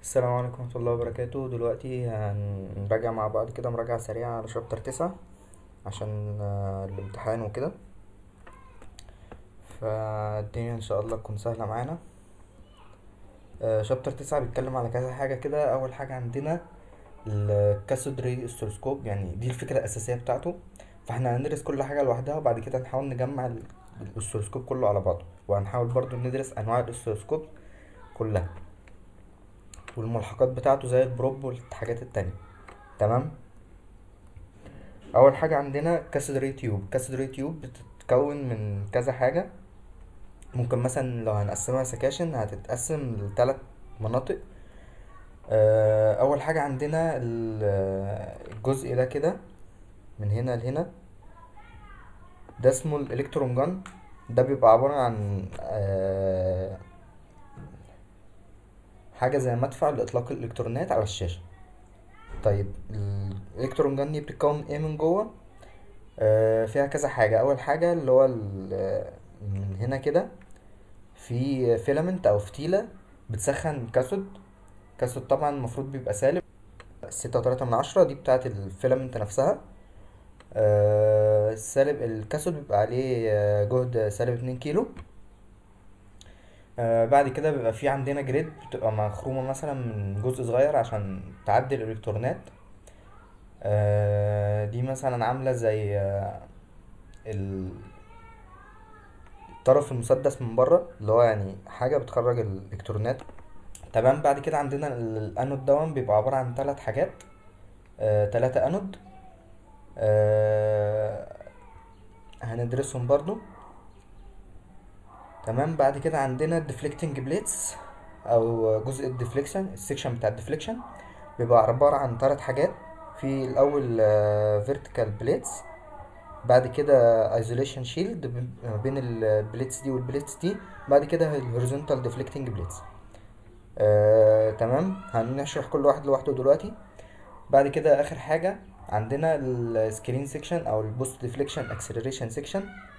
السلام عليكم ورحمة الله وبركاته دلوقتي هنراجع مع بعض كده مراجعة سريعة على شابتر تسعة عشان آه، الامتحان وكده فالدنيا ان شاء الله تكون سهلة معانا آه، شابتر تسعة بيتكلم على كذا حاجة كده أول حاجة عندنا الكاثود ري استروسكوب يعني دي الفكرة الأساسية بتاعته فاحنا هندرس كل حاجة لوحدها وبعد كده نحاول نجمع ال- الاستروسكوب كله على بعضه وهنحاول برضو ندرس أنواع الاستروسكوب كلها والملحقات بتاعته زي البروب والحاجات التانية تمام اول حاجه عندنا كاسيد ري تيوب كاسيد ري تيوب بتتكون من كذا حاجه ممكن مثلا لو هنقسمها سكاشن هتتقسم لثلاث مناطق آه، اول حاجه عندنا ال- الجزء ده كده من هنا لهنا ده اسمه الالكترون جان ده بيبقى عباره عن آه، حاجه زي مدفع لاطلاق الالكترونات على الشاشه طيب الالكترون جن دي بتتكون من ايه من جوه آه فيها كذا حاجه اول حاجه اللي هو ال- من هنا كده في فيلامنت او فتيله بتسخن كاثود كاثود طبعا المفروض بيبقى سالب ستة وتلاتة من عشرة دي بتاعة الفيلامنت نفسها آه السالب الكاثود بيبقى عليه آه، جهد سالب اتنين كيلو آه بعد كده بيبقى في عندنا جريد بتبقى مخرومة مثلا من جزء صغير عشان تعدي الإلكترونات آه دي مثلا عاملة زي آه ال- الطرف المسدس من بره اللي هو يعني حاجة بتخرج الإلكترونات تمام بعد كده عندنا ال- الأنود دون بيبقى عبارة عن ثلاث حاجات آه تلاتة أنود آه هندرسهم برضو تمام بعد كده عندنا الديفليكتنج بليتس او جزء الديفليكشن السكشن بتاع الديفليكشن بيبقى عبارة عن ثلاث حاجات في الاول فيرتيكال بليتس بعد كده ايزوليشن شيلد بين البليتس دي والبليتس دي بعد كده الهوريزونتال ديفليكتنج بليتس آه، تمام هنشرح كل واحد لوحده دلوقتي بعد كده اخر حاجة عندنا السكرين سيكشن او البوست ديفليكشن اكسلريشن سيكشن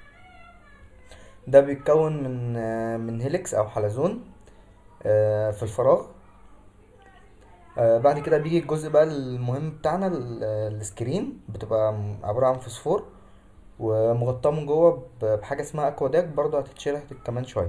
ده بيتكون من آه، من هيليكس او حلزون آه، في الفراغ آه، بعد كده بيجي الجزء بقى المهم بتاعنا ال- آه، السكرين بتبقى م- عبارة عن فوسفور ومغطاه من جوه ب- بحاجة اسمها اكواداك برضو هتتشرح كمان شوية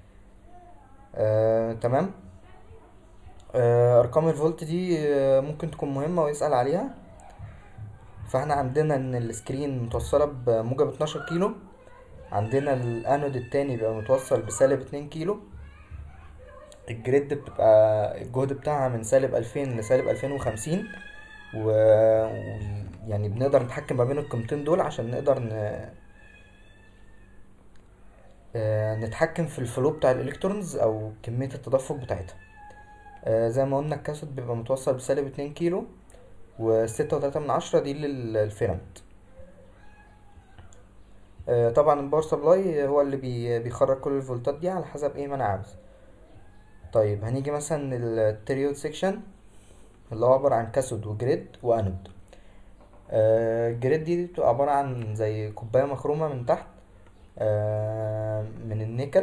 آه، تمام آه، ارقام الفولت دي آه، ممكن تكون مهمة ويسأل عليها فاحنا عندنا ان السكرين متوصلة بموجب 12 كيلو عندنا الانود التاني بيبقى متوصل بسالب 2 كيلو الجريد بتبقى الجهد بتاعها من سالب 2000 لسالب 2050 و و- يعني بنقدر نتحكم ما بين القيمتين دول عشان نقدر ن... آه، نتحكم في الفلو بتاع الالكترونز او كمية التدفق بتاعتها آه، زي ما قلنا الكاثود بيبقى متوصل بسالب 2 كيلو وستة وتلاتة من عشرة دي للفيلامنت آه، طبعا الباور سبلاي هو اللي بي... بيخرج كل الفولتات دي على حسب ايه ما انا عاوز طيب هنيجي مثلا للتريود سيكشن اللي هو عبارة عن كاثود وجريد وانود آه، الجريد دي بتبقى عبارة عن زي كوباية مخرومة من تحت آه، من النيكل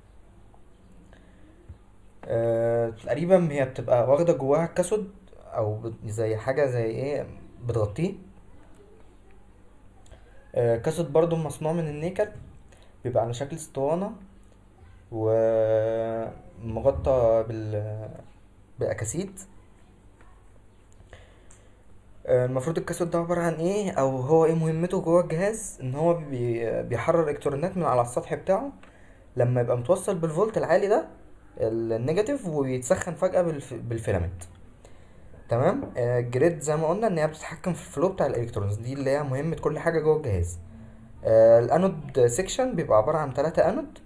آه، تقريبا هي بتبقى واخدة جواها الكاثود او بت- زي حاجة زي ايه بتغطيه آه، كاثود برضو مصنوع من النيكل بيبقى على شكل اسطوانة ومغطى بال بأكاسيد آه، المفروض الكاثود ده عبارة عن ايه او هو ايه مهمته جوه الجهاز ان هو بي بيحرر الكترونات من على السطح بتاعه لما يبقى متوصل بالفولت العالي ده النيجاتيف ويتسخن فجأة بالف... بالفيلامنت تمام آه، الجريد زي ما قلنا ان هي بتتحكم في الفلو بتاع الالكترونز دي اللي هي مهمة كل حاجة جوه الجهاز آه، الانود سيكشن بيبقى عبارة عن ثلاثة انود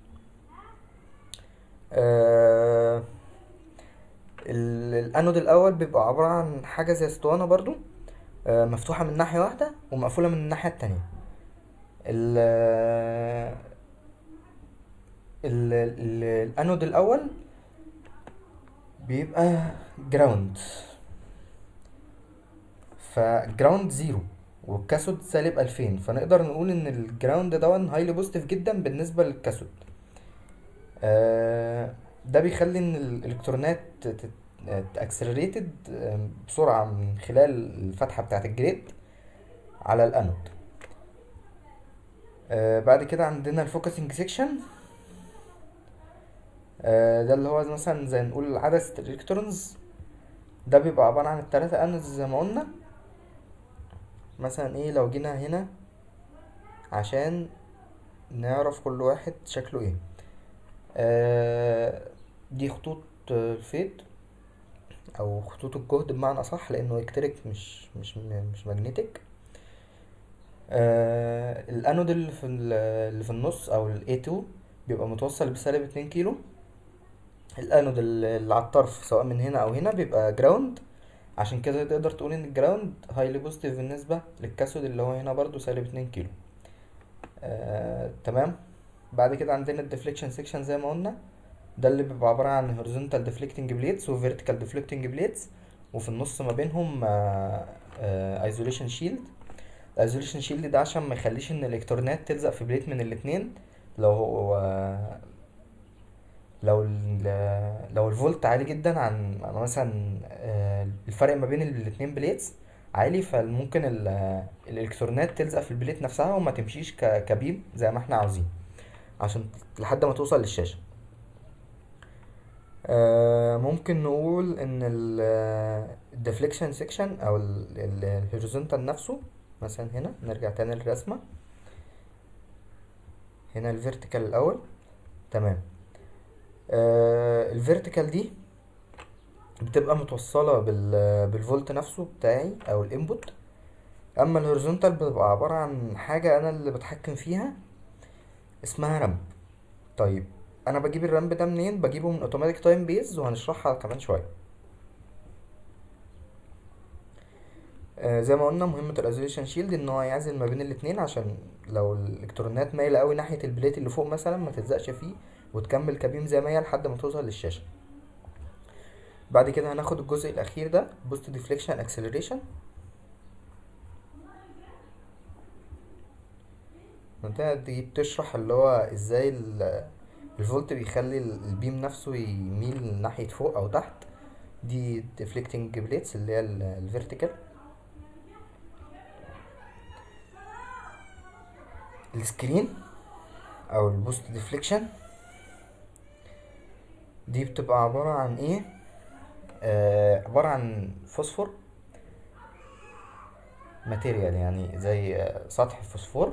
آه، ال- الانود الاول بيبقى عبارة عن حاجة زي اسطوانة برضو آه، مفتوحة من ناحية واحدة ومقفولة من الناحية التانية ال ال ال الانود الاول بيبقى جراوند فجراوند زيرو والكاثود سالب ألفين فنقدر نقول ان الجراوند ده هايلي بوزيتيف جدا بالنسبة للكاثود آه، ده بيخلي ان الالكترونات تت- اكسلريتد بسرعة من خلال الفتحة بتاعة الجريد على الانود آه، بعد كده عندنا الفوكسنج سيكشن ده اللي هو مثلا زي نقول عدسة الالكترونز ده بيبقى عبارة عن التلاتة انودز زي ما قلنا مثلا ايه لو جينا هنا عشان نعرف كل واحد شكله ايه آه دي خطوط الفيد او خطوط الجهد بمعنى اصح لانه الكتريك مش مش مش ماجنتيك آه الانود اللي في ال- اللي في النص او ال A2 بيبقى متوصل بسالب اتنين كيلو الانود اللي اللي على الطرف سواء من هنا او هنا بيبقى جراوند عشان كده تقدر تقول ان الجراوند هايلي بوزيتيف بالنسبة للكاثود اللي هو هنا برضو سالب اتنين كيلو آه، تمام بعد كده عندنا الديفليكشن سيكشن زي ما قلنا ده اللي بيبقى عبارة عن هوريزونتال ديفليكتنج بليتس وفيرتيكال ديفليكتنج بليتس وفي النص ما بينهم ايزوليشن شيلد الايزوليشن شيلد ده عشان ما يخليش ان الالكترونات تلزق في بليت من الاتنين لو هو لو ال لو الفولت عالي جدا عن عن مثلا آه، الفرق ما بين الاتنين بليتس عالي فممكن ال- الالكترونات تلزق في البليت نفسها وما تمشيش ك- كبيم زي ما احنا عاوزين عشان لحد ما توصل للشاشة آه، ممكن نقول ان الديفليكشن سيكشن او الهوريزونتال نفسه مثلا هنا نرجع تاني للرسمة هنا الفيرتيكال الاول تمام الفيرتيكال دي بتبقى متوصلة بال بالفولت نفسه بتاعي او الانبوت اما الهوريزونتال بتبقى عبارة عن حاجة انا اللي بتحكم فيها اسمها رامب طيب انا بجيب الرامب ده منين بجيبه من اوتوماتيك تايم بيز وهنشرحها كمان شوية آه زي ما قلنا مهمة الايزوليشن شيلد ان هو يعزل ما بين الاتنين عشان لو الالكترونات مايلة قوي ناحية البليت اللي فوق مثلا ما تلزقش فيه وتكمل كبيم زي ما هي لحد ما توصل للشاشة بعد كده هناخد الجزء الاخير ده بوست ديفليكشن اكسلريشن المنطقة دي بتشرح اللي هو ازاي ال- الفولت بيخلي ال- البيم نفسه يميل ناحية فوق او تحت دي deflecting بليتس اللي هي الفيرتيكال السكرين او البوست ديفليكشن دي بتبقى عبارة عن ايه آه عبارة عن فوسفور ماتيريال يعني زي آه، سطح فوسفور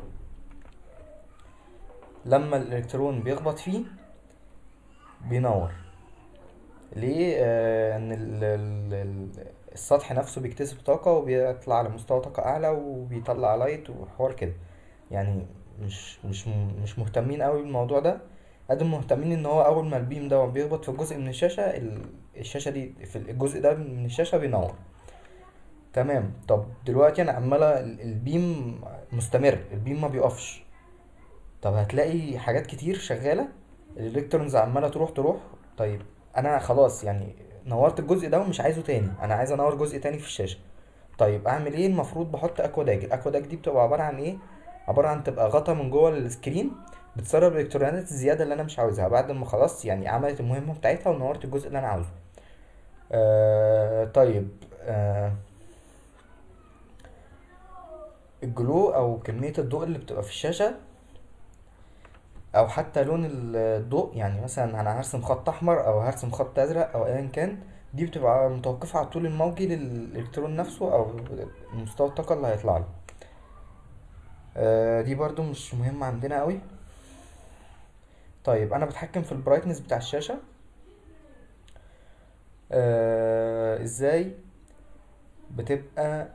لما الالكترون بيخبط فيه بينور ليه آه ان ال ال ال السطح نفسه بيكتسب طاقة وبيطلع لمستوى طاقة اعلى وبيطلع لايت وحوار كده يعني مش مش م- مش مهتمين قوي بالموضوع ده قد ما مهتمين ان هو اول ما البيم ده بيخبط في جزء من الشاشة ال- الشاشة دي في الجزء ده من الشاشة بينور تمام طب دلوقتي انا عمالة ال- البيم مستمر البيم ما بيقفش طب هتلاقي حاجات كتير شغالة الالكترونز عمالة تروح تروح طيب انا خلاص يعني نورت الجزء ده ومش عايزه تاني انا عايز انور جزء تاني في الشاشة طيب اعمل ايه المفروض بحط اكوا داج الاكوا داج دي بتبقى عبارة عن ايه عبارة عن تبقى غطا من جوه السكرين بتسرب الالكترونات الزيادة اللي انا مش عاوزها بعد ما خلاص يعني عملت المهمة بتاعتها ونورت الجزء اللي انا عاوزه آه طيب آه الجلو او كمية الضوء اللي بتبقى في الشاشة او حتى لون الضوء يعني مثلا انا هرسم خط احمر او هرسم خط ازرق او ايا كان دي بتبقى متوقفة على الطول الموجي للالكترون نفسه او مستوى الطاقة اللي هيطلع له آه، دي برضو مش مهمة عندنا قوي طيب انا بتحكم في البرايتنس بتاع الشاشة آه، ازاي بتبقى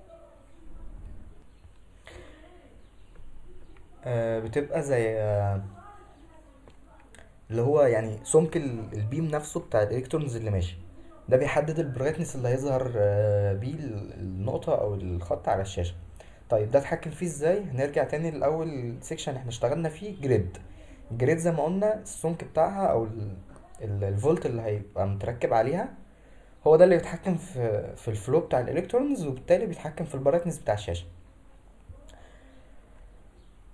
آه، بتبقى زي آه، اللي هو يعني سمك ال- البيم نفسه بتاع الالكترونز اللي ماشي ده بيحدد البرايتنس اللي هيظهر آه، بيه ال- النقطة او الخط على الشاشة طيب ده اتحكم فيه ازاي هنرجع تاني لاول سيكشن احنا اشتغلنا فيه جريد الجريد زي ما قلنا السمك بتاعها او ال- ال- الفولت اللي هيبقى متركب عليها هو ده اللي بيتحكم في في الفلو بتاع الالكترونز وبالتالي بيتحكم في البرايتنس بتاع الشاشة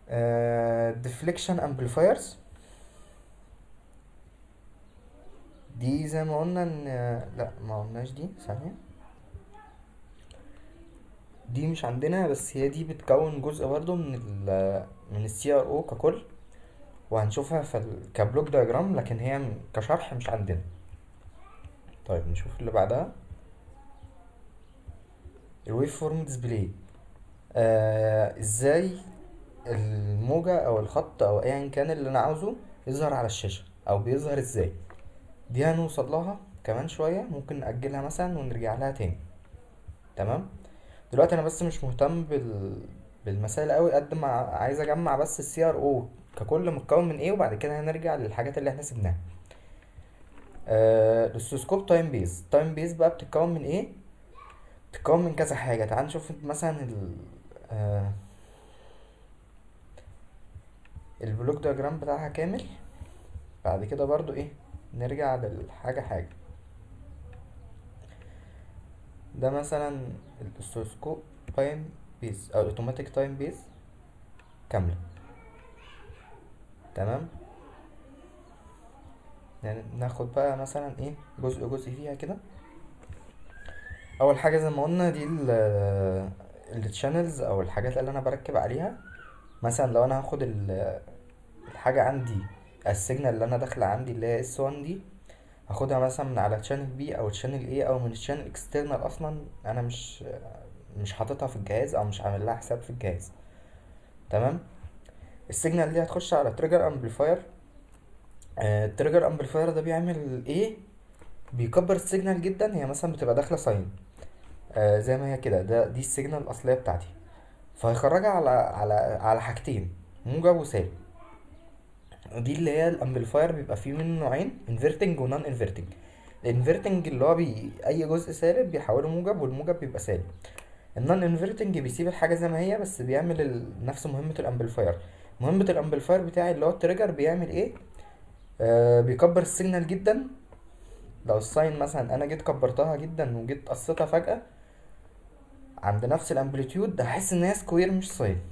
deflection amplifiers دي زي ما قلنا ان لا ما قلناش دي ثانية دي مش عندنا بس هي دي بتكون جزء برضو من ال من السي ار او ككل وهنشوفها في ال كبلوك دياجرام لكن هي م- كشرح مش عندنا طيب نشوف اللي بعدها الويف فورم ديسبلاي آه ازاي الموجة او الخط او ايا كان اللي انا عاوزه يظهر على الشاشة او بيظهر ازاي دي هنوصل لها كمان شوية ممكن نأجلها مثلا ونرجع لها تاني تمام دلوقتي انا بس مش مهتم بال بالمسائل قوي قد ما عايز اجمع بس السي ار او ككل متكون من ايه وبعد كده هنرجع للحاجات اللي احنا سيبناها آه الاستوسكوب تايم بيز تايم بيز بقى بتتكون من ايه بتتكون من كذا حاجة تعال نشوف مثلا ال آه البلوك دياجرام بتاعها كامل بعد كده برضو ايه نرجع للحاجة حاجة ده مثلا الاستوسكوب تايم بيز او الاوتوماتيك تايم بيز كاملة تمام يعني ناخد بقى مثلا ايه جزء جزء فيها كده اول حاجة زي ما قلنا دي الشانلز او الحاجات اللي انا بركب عليها مثلا لو انا هاخد ال- الحاجة عندي السيجنال اللي انا داخلة عندي اللي هي اس 1 دي هاخدها مثلا من على تشانل بي او تشانل ايه او من الشانل اكسترنال اصلا انا مش مش حاططها في الجهاز او مش عامل لها حساب في الجهاز تمام السيجنال دي هتخش على تريجر امبليفاير التريجر امبليفاير ده بيعمل ايه بيكبر السيجنال جدا هي مثلا بتبقى داخله ساين آه زي ما هي كده ده دي السيجنال الاصليه بتاعتي فهيخرجها على على على حاجتين موجب وسالب دي اللي هي الامبليفاير بيبقى فيه منه نوعين انفرتنج ونون انفرتنج الانفرتنج اللي هو بي اي جزء سالب بيحوله موجب والموجب بيبقى سالب النون انفرتنج بيسيب الحاجه زي ما هي بس بيعمل ال... نفس مهمه الامبليفاير مهمه الامبليفاير بتاعي اللي هو التريجر بيعمل ايه آه بيكبر السيجنال جدا لو الساين مثلا انا جيت كبرتها جدا وجيت قصيتها فجاه عند نفس الامبليتيود هحس ان هي سكوير مش ساين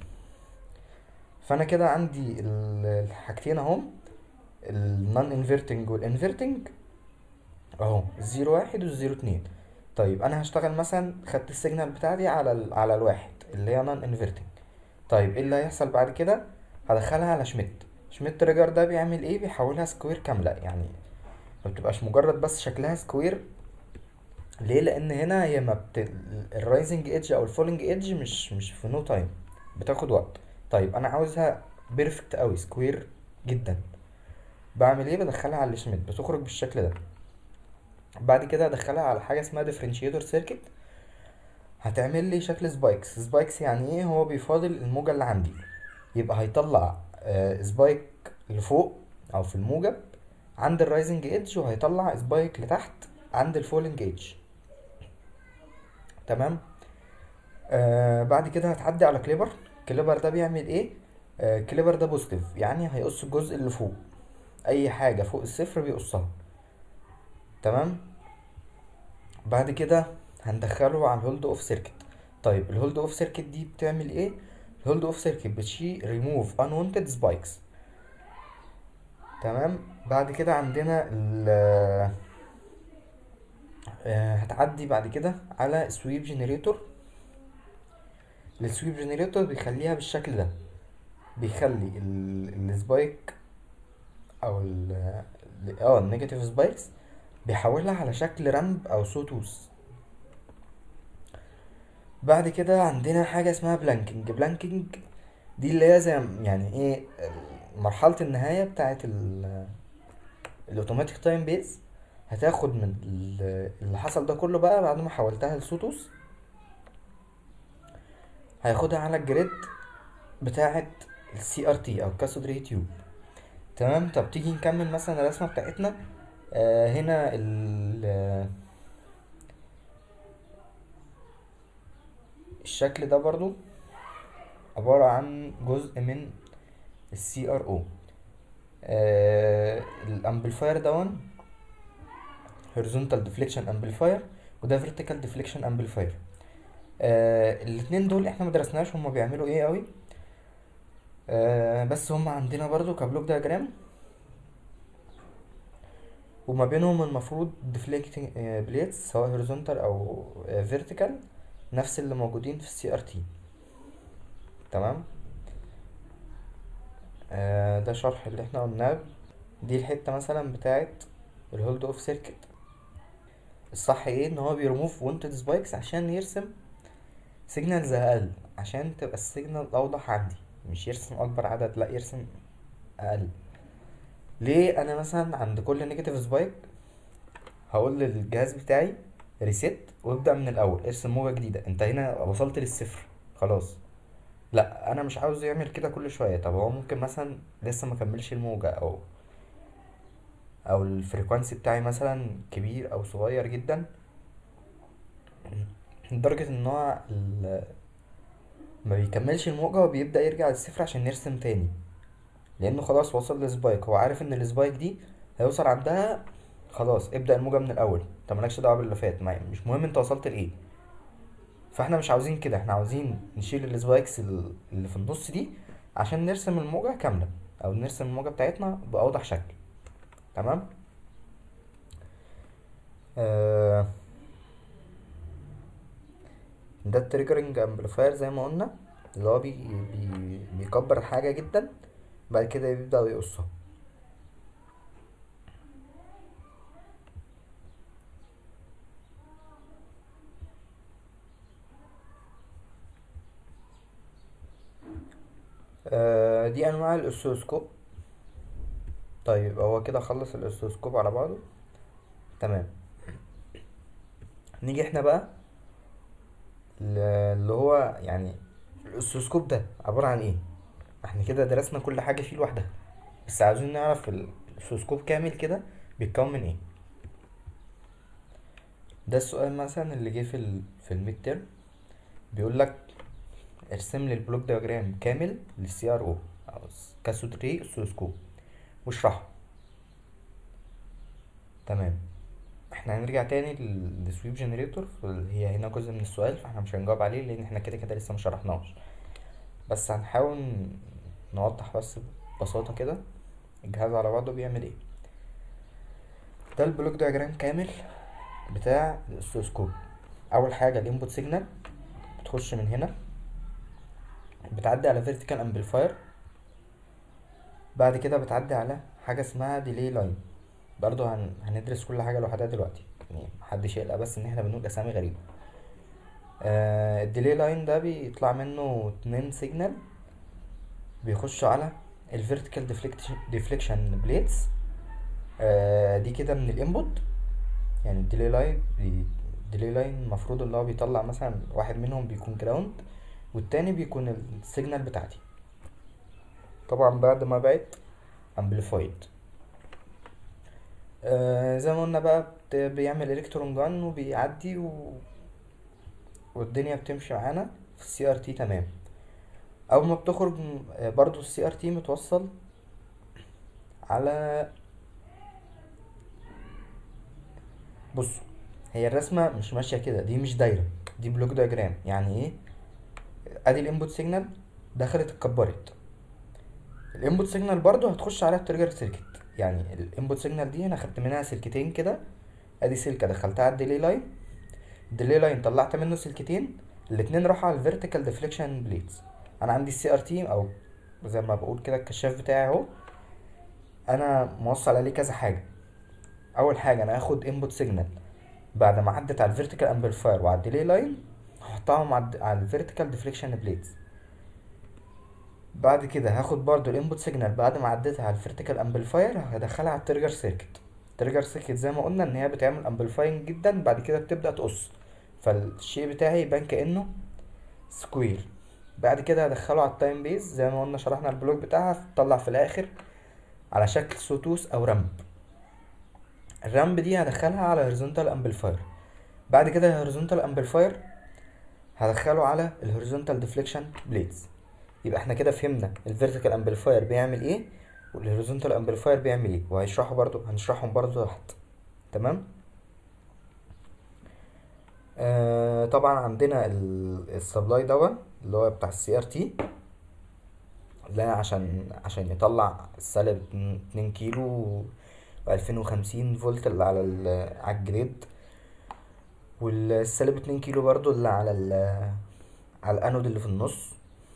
فانا كده عندي ال- الحاجتين اهم النون انفرتنج والانفرتنج اهو الزيرو واحد والزيرو اتنين طيب انا هشتغل مثلا خدت السيجنال بتاعتي على ال على الواحد اللي هي نون انفرتنج طيب ايه اللي هيحصل بعد كده هدخلها على شميت شميت تريجر ده بيعمل ايه بيحولها سكوير كامله يعني ما بتبقاش مجرد بس شكلها سكوير ليه لان هنا هي ما بت... الرايزنج ايدج او الفولنج ايدج مش مش في نو تايم بتاخد وقت طيب انا عاوزها بيرفكت قوي سكوير جدا بعمل ايه بدخلها على الشميت بتخرج بالشكل ده بعد كده ادخلها على حاجه اسمها ديفرنشيتور سيركت هتعمل لي شكل سبايكس سبايكس يعني ايه هو بيفاضل الموجة اللي عندي يبقى هيطلع آه، سبايك لفوق او في الموجب عند الرايزنج ايدج وهيطلع سبايك لتحت عند الفولنج ايدج تمام آه بعد كده هتعدي على كليبر كليبر ده بيعمل ايه آه كليبر ده بوزيتيف يعني هيقص الجزء اللي فوق اي حاجه فوق الصفر بيقصها تمام بعد كده هندخله على الهولد اوف سيركت طيب الهولد اوف سيركت دي بتعمل ايه الهولد اوف سيركت بتشيل ريموف unwanted سبايكس تمام بعد كده عندنا ال آه، هتعدي بعد كده على سويب جنريتور السويب جنريتور بيخليها بالشكل ده بيخلي ال- السبايك او ال اه النيجاتيف سبايكس بيحولها على شكل رامب او سوتوس بعد كده عندنا حاجة اسمها بلانكينج بلانكينج دي اللي هي زي يعني ايه مرحلة النهاية بتاعت ال الاوتوماتيك تايم بيز هتاخد من ال- اللي حصل ده كله بقى بعد ما حولتها لسوتوس هياخدها على الجريد بتاعت السي ار تي او كاثود ري تيوب تمام طب تيجي نكمل مثلا الرسمة بتاعتنا آه هنا ال آه، الشكل ده برضو عبارة عن جزء من السي ار او الامبليفاير دون horizontal deflection amplifier وده vertical deflection amplifier آه الاتنين دول احنا مدرسناش هما بيعملوا ايه قوي آه بس هما عندنا برضو كبلوك دياجرام وما بينهم المفروض deflecting بليتس سواء horizontal او vertical نفس اللي موجودين في السي ار تي تمام آه ده شرح اللي احنا قلناه دي الحتة مثلا بتاعت الهولد اوف سيركت الصح ايه ان هو بيرموف وانتد سبايكس عشان يرسم سيجنالز اقل عشان تبقى السيجنال اوضح عندي مش يرسم اكبر عدد لا يرسم اقل ليه انا مثلا عند كل نيجاتيف سبايك هقول للجهاز بتاعي ريسيت وابدا من الاول ارسم موجه جديده انت هنا وصلت للصفر خلاص لا انا مش عاوز يعمل كده كل شويه طب هو ممكن مثلا لسه ما كملش الموجه او او الفريكوانسي بتاعي مثلا كبير او صغير جدا لدرجه ان هو ال- ما بيكملش الموجه وبيبدا يرجع للصفر عشان يرسم تاني لانه خلاص وصل لسبايك هو عارف ان السبايك دي هيوصل عندها خلاص ابدا الموجه من الاول انت مالكش دعوه باللي فات ما- مش مهم انت وصلت لايه فاحنا مش عاوزين كده احنا عاوزين نشيل السبايكس ال- اللي في النص دي عشان نرسم الموجة كاملة او نرسم الموجة بتاعتنا بأوضح شكل تمام آه ده التريجرنج امبليفاير زي ما قلنا اللي هو بي بي بيكبر الحاجة جدا بعد كده يبدأ يقصها آه دي انواع الاوسيلوسكوب طيب هو كده خلص الاوسيلوسكوب على بعضه تمام نيجي احنا بقى ل- اللي هو يعني الاوسيلوسكوب ده عبارة عن ايه احنا كده درسنا كل حاجة فيه لوحدها بس عاوزين نعرف ال- الاوسيلوسكوب كامل كده بيتكون من ايه ده السؤال مثلا اللي جه في ال في الميد تيرم بيقول لك ارسم لي البلوك دياجرام كامل للسي ار او او كاثود ري اوسيلوسكوب واشرحه تمام احنا هنرجع تاني لل- للسويب جنريتور هي هنا جزء من السؤال فاحنا مش هنجاوب عليه لان احنا كده كده لسه مشرحناش بس هنحاول ن- نوضح بس ببساطة كده الجهاز على بعضه بيعمل ايه ده البلوك دياجرام كامل بتاع الاوسيلوسكوب اول حاجة الانبوت سيجنال بتخش من هنا بتعدي على فيرتيكال امبليفاير بعد كده بتعدي على حاجة اسمها ديلي لاين برضو هن... هندرس كل حاجة لوحدها دلوقتي يعني محدش يقلق بس ان احنا بنقول اسامي غريبة آه الديلي لاين ده بيطلع منه اتنين سيجنال بيخشوا على الفيرتيكال ديفليكشن بليتس آه دي كده من الانبوت يعني الديلي لاين الديلي لاين المفروض اللي هو بيطلع مثلا واحد منهم بيكون جراوند والتاني بيكون السيجنال بتاعتي طبعا بعد ما بقت امبليفايد آه زي ما قلنا بقى بت- بيعمل الكترون جان وبيعدي و... والدنيا بتمشي معانا في السي ار تي تمام اول ما بتخرج م- آه، برضو السي ار تي متوصل على بصوا هي الرسمة مش ماشية كده دي مش دايرة دي بلوك دياجرام يعني ايه ادي الانبوت سيجنال دخلت اتكبرت الانبوت سيجنال برضو هتخش على التريجر سيركت يعني الانبوت سيجنال دي انا خدت منها سلكتين كده ادي سلكه دخلتها على الديلي لاين الديلي لاين طلعت منه سلكتين الاتنين راحوا على الفيرتيكال ديفليكشن بليدز انا عندي السي ار تي او زي ما بقول كده الكشاف بتاعي اهو انا موصل عليه كذا حاجه اول حاجه انا هاخد انبوت سيجنال بعد ما عدت على الفيرتيكال امبليفاير وعلى الديلي لاين هحطهم على الد- على الفيرتيكال ديفليكشن بليدز بعد كده هاخد برضو الانبوت سيجنال بعد ما عديتها على الفيرتيكال امبليفاير هدخلها على التريجر سيركت التريجر سيركت زي ما قلنا ان هي بتعمل امبليفاينج جدا بعد كده بتبدا تقص فالشيء بتاعي يبان كانه سكوير بعد كده هدخله على التايم بيز زي ما قلنا شرحنا البلوك بتاعها تطلع في الاخر على شكل سوتوس او رامب الرامب دي هدخلها على هوريزونتال امبليفاير بعد كده الهوريزونتال امبليفاير هدخله على الهوريزونتال ديفليكشن بليدز يبقى احنا كده فهمنا الفيرتيكال امبليفاير بيعمل ايه والهوريزونتال امبليفاير بيعمل ايه وهيشرحوا برضو هنشرحهم برضو تحت تمام آه طبعا عندنا السبلاي دوا اللي هو بتاع السي ار تي ده عشان عشان يطلع السالب اتنين كيلو وألفين وخمسين فولت اللي على ال على الجريد والسالب اتنين كيلو برضو اللي على ال على الانود اللي في النص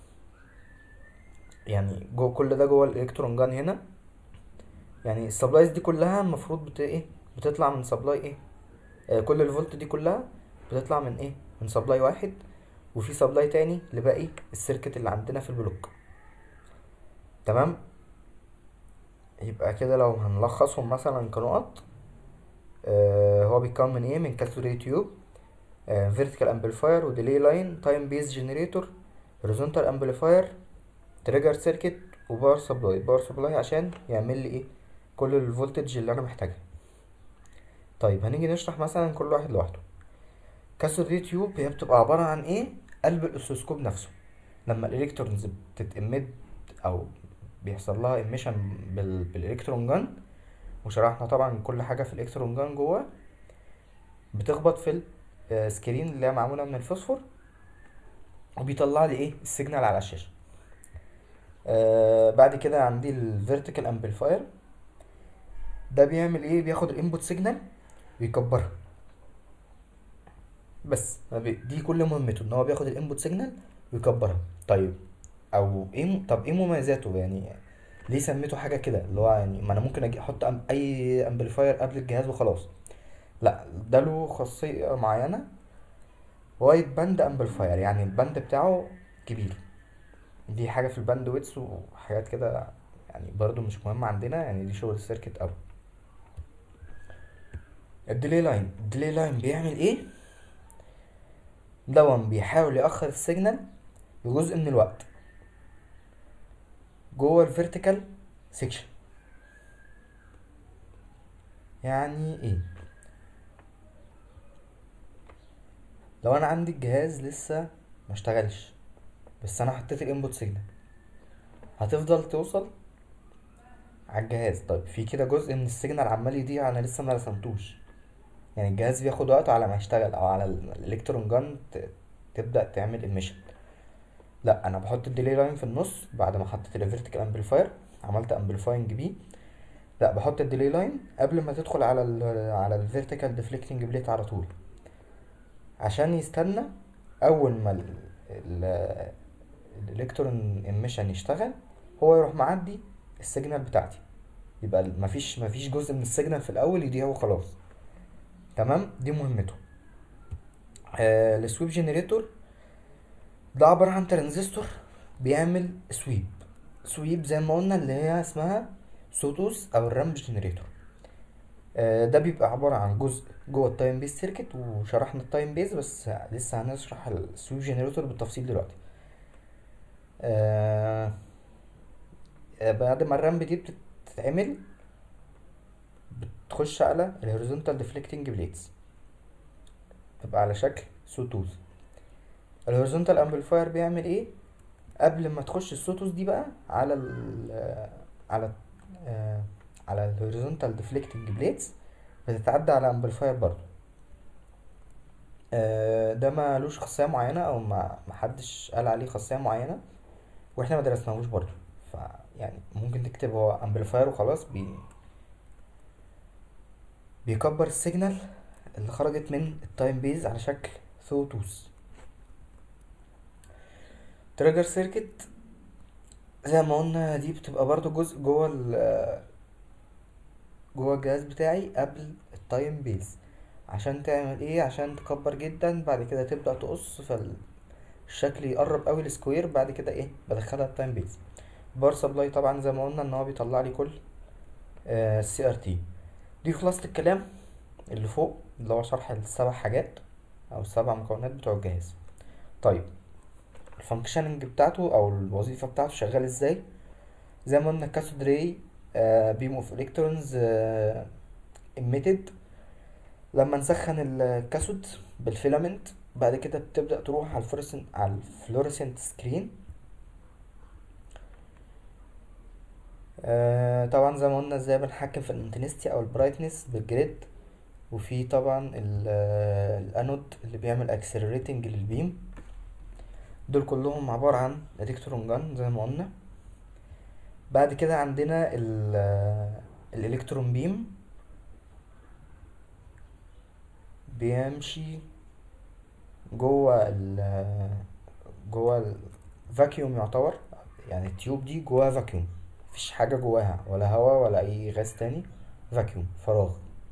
يعني جوه كل ده جوه الالكترون جان هنا يعني السبلايز دي كلها المفروض بت ايه بتطلع من سبلاي ايه آه كل الفولت دي كلها بتطلع من ايه من سبلاي واحد وفي سبلاي تاني لباقي السيركت اللي عندنا في البلوك تمام يبقى كده لو هنلخصهم مثلا كنقط آه هو بيتكون من ايه من كاثودري تيوب فيرتيكال امبليفاير وديلي لاين تايم بيز جنريتور هوريزونتال امبليفاير تريجر سيركت وباور سبلاي باور سبلاي عشان يعمل لي ايه كل الفولتج اللي انا محتاجها طيب هنيجي نشرح مثلا كل واحد لوحده كاثودري تيوب هي بتبقى عبارة عن ايه قلب الاوسيلوسكوب نفسه لما الالكترونز بتتمد او بيحصل لها ايميشن بال... بالالكترون جان وشرحنا طبعا كل حاجه في الالكترون جان جوه بتخبط في السكرين اللي هي معموله من الفوسفور وبيطلع لي ايه السيجنال على الشاشه آه بعد كده عندي الفيرتيكال امبليفاير ده بيعمل ايه بياخد الانبوت سيجنال ويكبرها بس دي كل مهمته ان هو بياخد الانبوت سيجنال ويكبرها طيب او ايه طب ايه مميزاته يعني ليه سميته حاجه كده اللي هو يعني ما انا ممكن اجي احط أم... اي امبليفاير قبل الجهاز وخلاص لا ده له خاصيه معينه وايد باند امبليفاير يعني الباند بتاعه كبير دي حاجه في الباند ويتس وحاجات كده يعني برضو مش مهمه عندنا يعني دي شغل السيركت اوي الديلي لاين الديلي لاين بيعمل ايه دون بيحاول يأخر السيجنال بجزء من الوقت جوه الفيرتيكال سيكشن يعني ايه لو انا عندي الجهاز لسه ما اشتغلش بس انا حطيت الانبوت سيجنال هتفضل توصل على الجهاز طيب في كده جزء من السيجنال عمال يضيع انا لسه ما رسمتوش يعني الجهاز بياخد وقته على ما يشتغل او على الالكترون جان تبدا تعمل الميشن لا انا بحط الديلي لاين في النص بعد ما حطيت الفيرتيكال امبليفاير عملت امبليفاينج بيه لا بحط الديلي لاين قبل ما تدخل على ال على الفيرتيكال ديفليكتنج بليت على طول عشان يستنى اول ما الالكترون ايميشن يشتغل هو يروح معدي السيجنال بتاعتي يبقى مفيش مفيش جزء من السيجنال في الاول يضيع وخلاص تمام دي مهمته آه السويب جنريتور ده عبارة عن ترانزستور بيعمل سويب سويب زي ما قلنا اللي هي اسمها سوتوس او الرامب جنريتور آه ده بيبقى عبارة عن جزء جوه التايم بيز سيركت وشرحنا التايم بيز بس لسه هنشرح السويب جنريتور بالتفصيل دلوقتي آه بعد ما الرامب دي بتتعمل بتخش على الهوريزونتال ديفليكتنج بليتس تبقى على شكل سوتوث الهوريزونتال امبليفاير بيعمل ايه قبل ما تخش السوتوث دي بقى على ال على آه على الهوريزونتال ديفليكتنج بليتس بتتعدى على امبليفاير برضو آه ده ملوش خاصيه معينه او ما محدش قال عليه خاصيه معينه واحنا ما درسناهوش برضو ف يعني ممكن تكتب هو امبليفاير وخلاص بي بيكبر السيجنال اللي خرجت من التايم بيز على شكل ثوتوس تريجر سيركت زي ما قلنا دي بتبقى برضو جزء جوه ال جوه الجهاز بتاعي قبل التايم بيز عشان تعمل ايه عشان تكبر جدا بعد كده تبدأ تقص فالشكل يقرب قوي للسكوير بعد كده ايه بدخلها التايم بيز بار سبلاي طبعا زي ما قلنا ان هو بيطلع لي كل السي ار تي دي خلاصة الكلام اللي فوق اللي هو شرح السبع حاجات او السبع مكونات بتوع الجهاز طيب الفانكشننج بتاعته او الوظيفه بتاعته شغال ازاي زي ما قلنا كاثود راي بيم اوف الكترونز emitted لما نسخن الكاثود بالفيلامنت بعد كده بتبدا تروح على الفلورسنت على الفلورسنت سكرين آه طبعا زي ما قلنا ازاي بنحكم في الانتنستي او البرايتنس بالجريد وفي طبعا الانود اللي بيعمل اكسلريتنج للبيم دول كلهم عبارة عن الكترون جان زي ما قلنا بعد كده عندنا الالكترون بيم بيمشي جوه ال جوه الفاكيوم يعتبر يعني التيوب دي جواها فاكيوم مفيش حاجة جواها ولا هوا ولا أي غاز تاني فاكيوم فراغ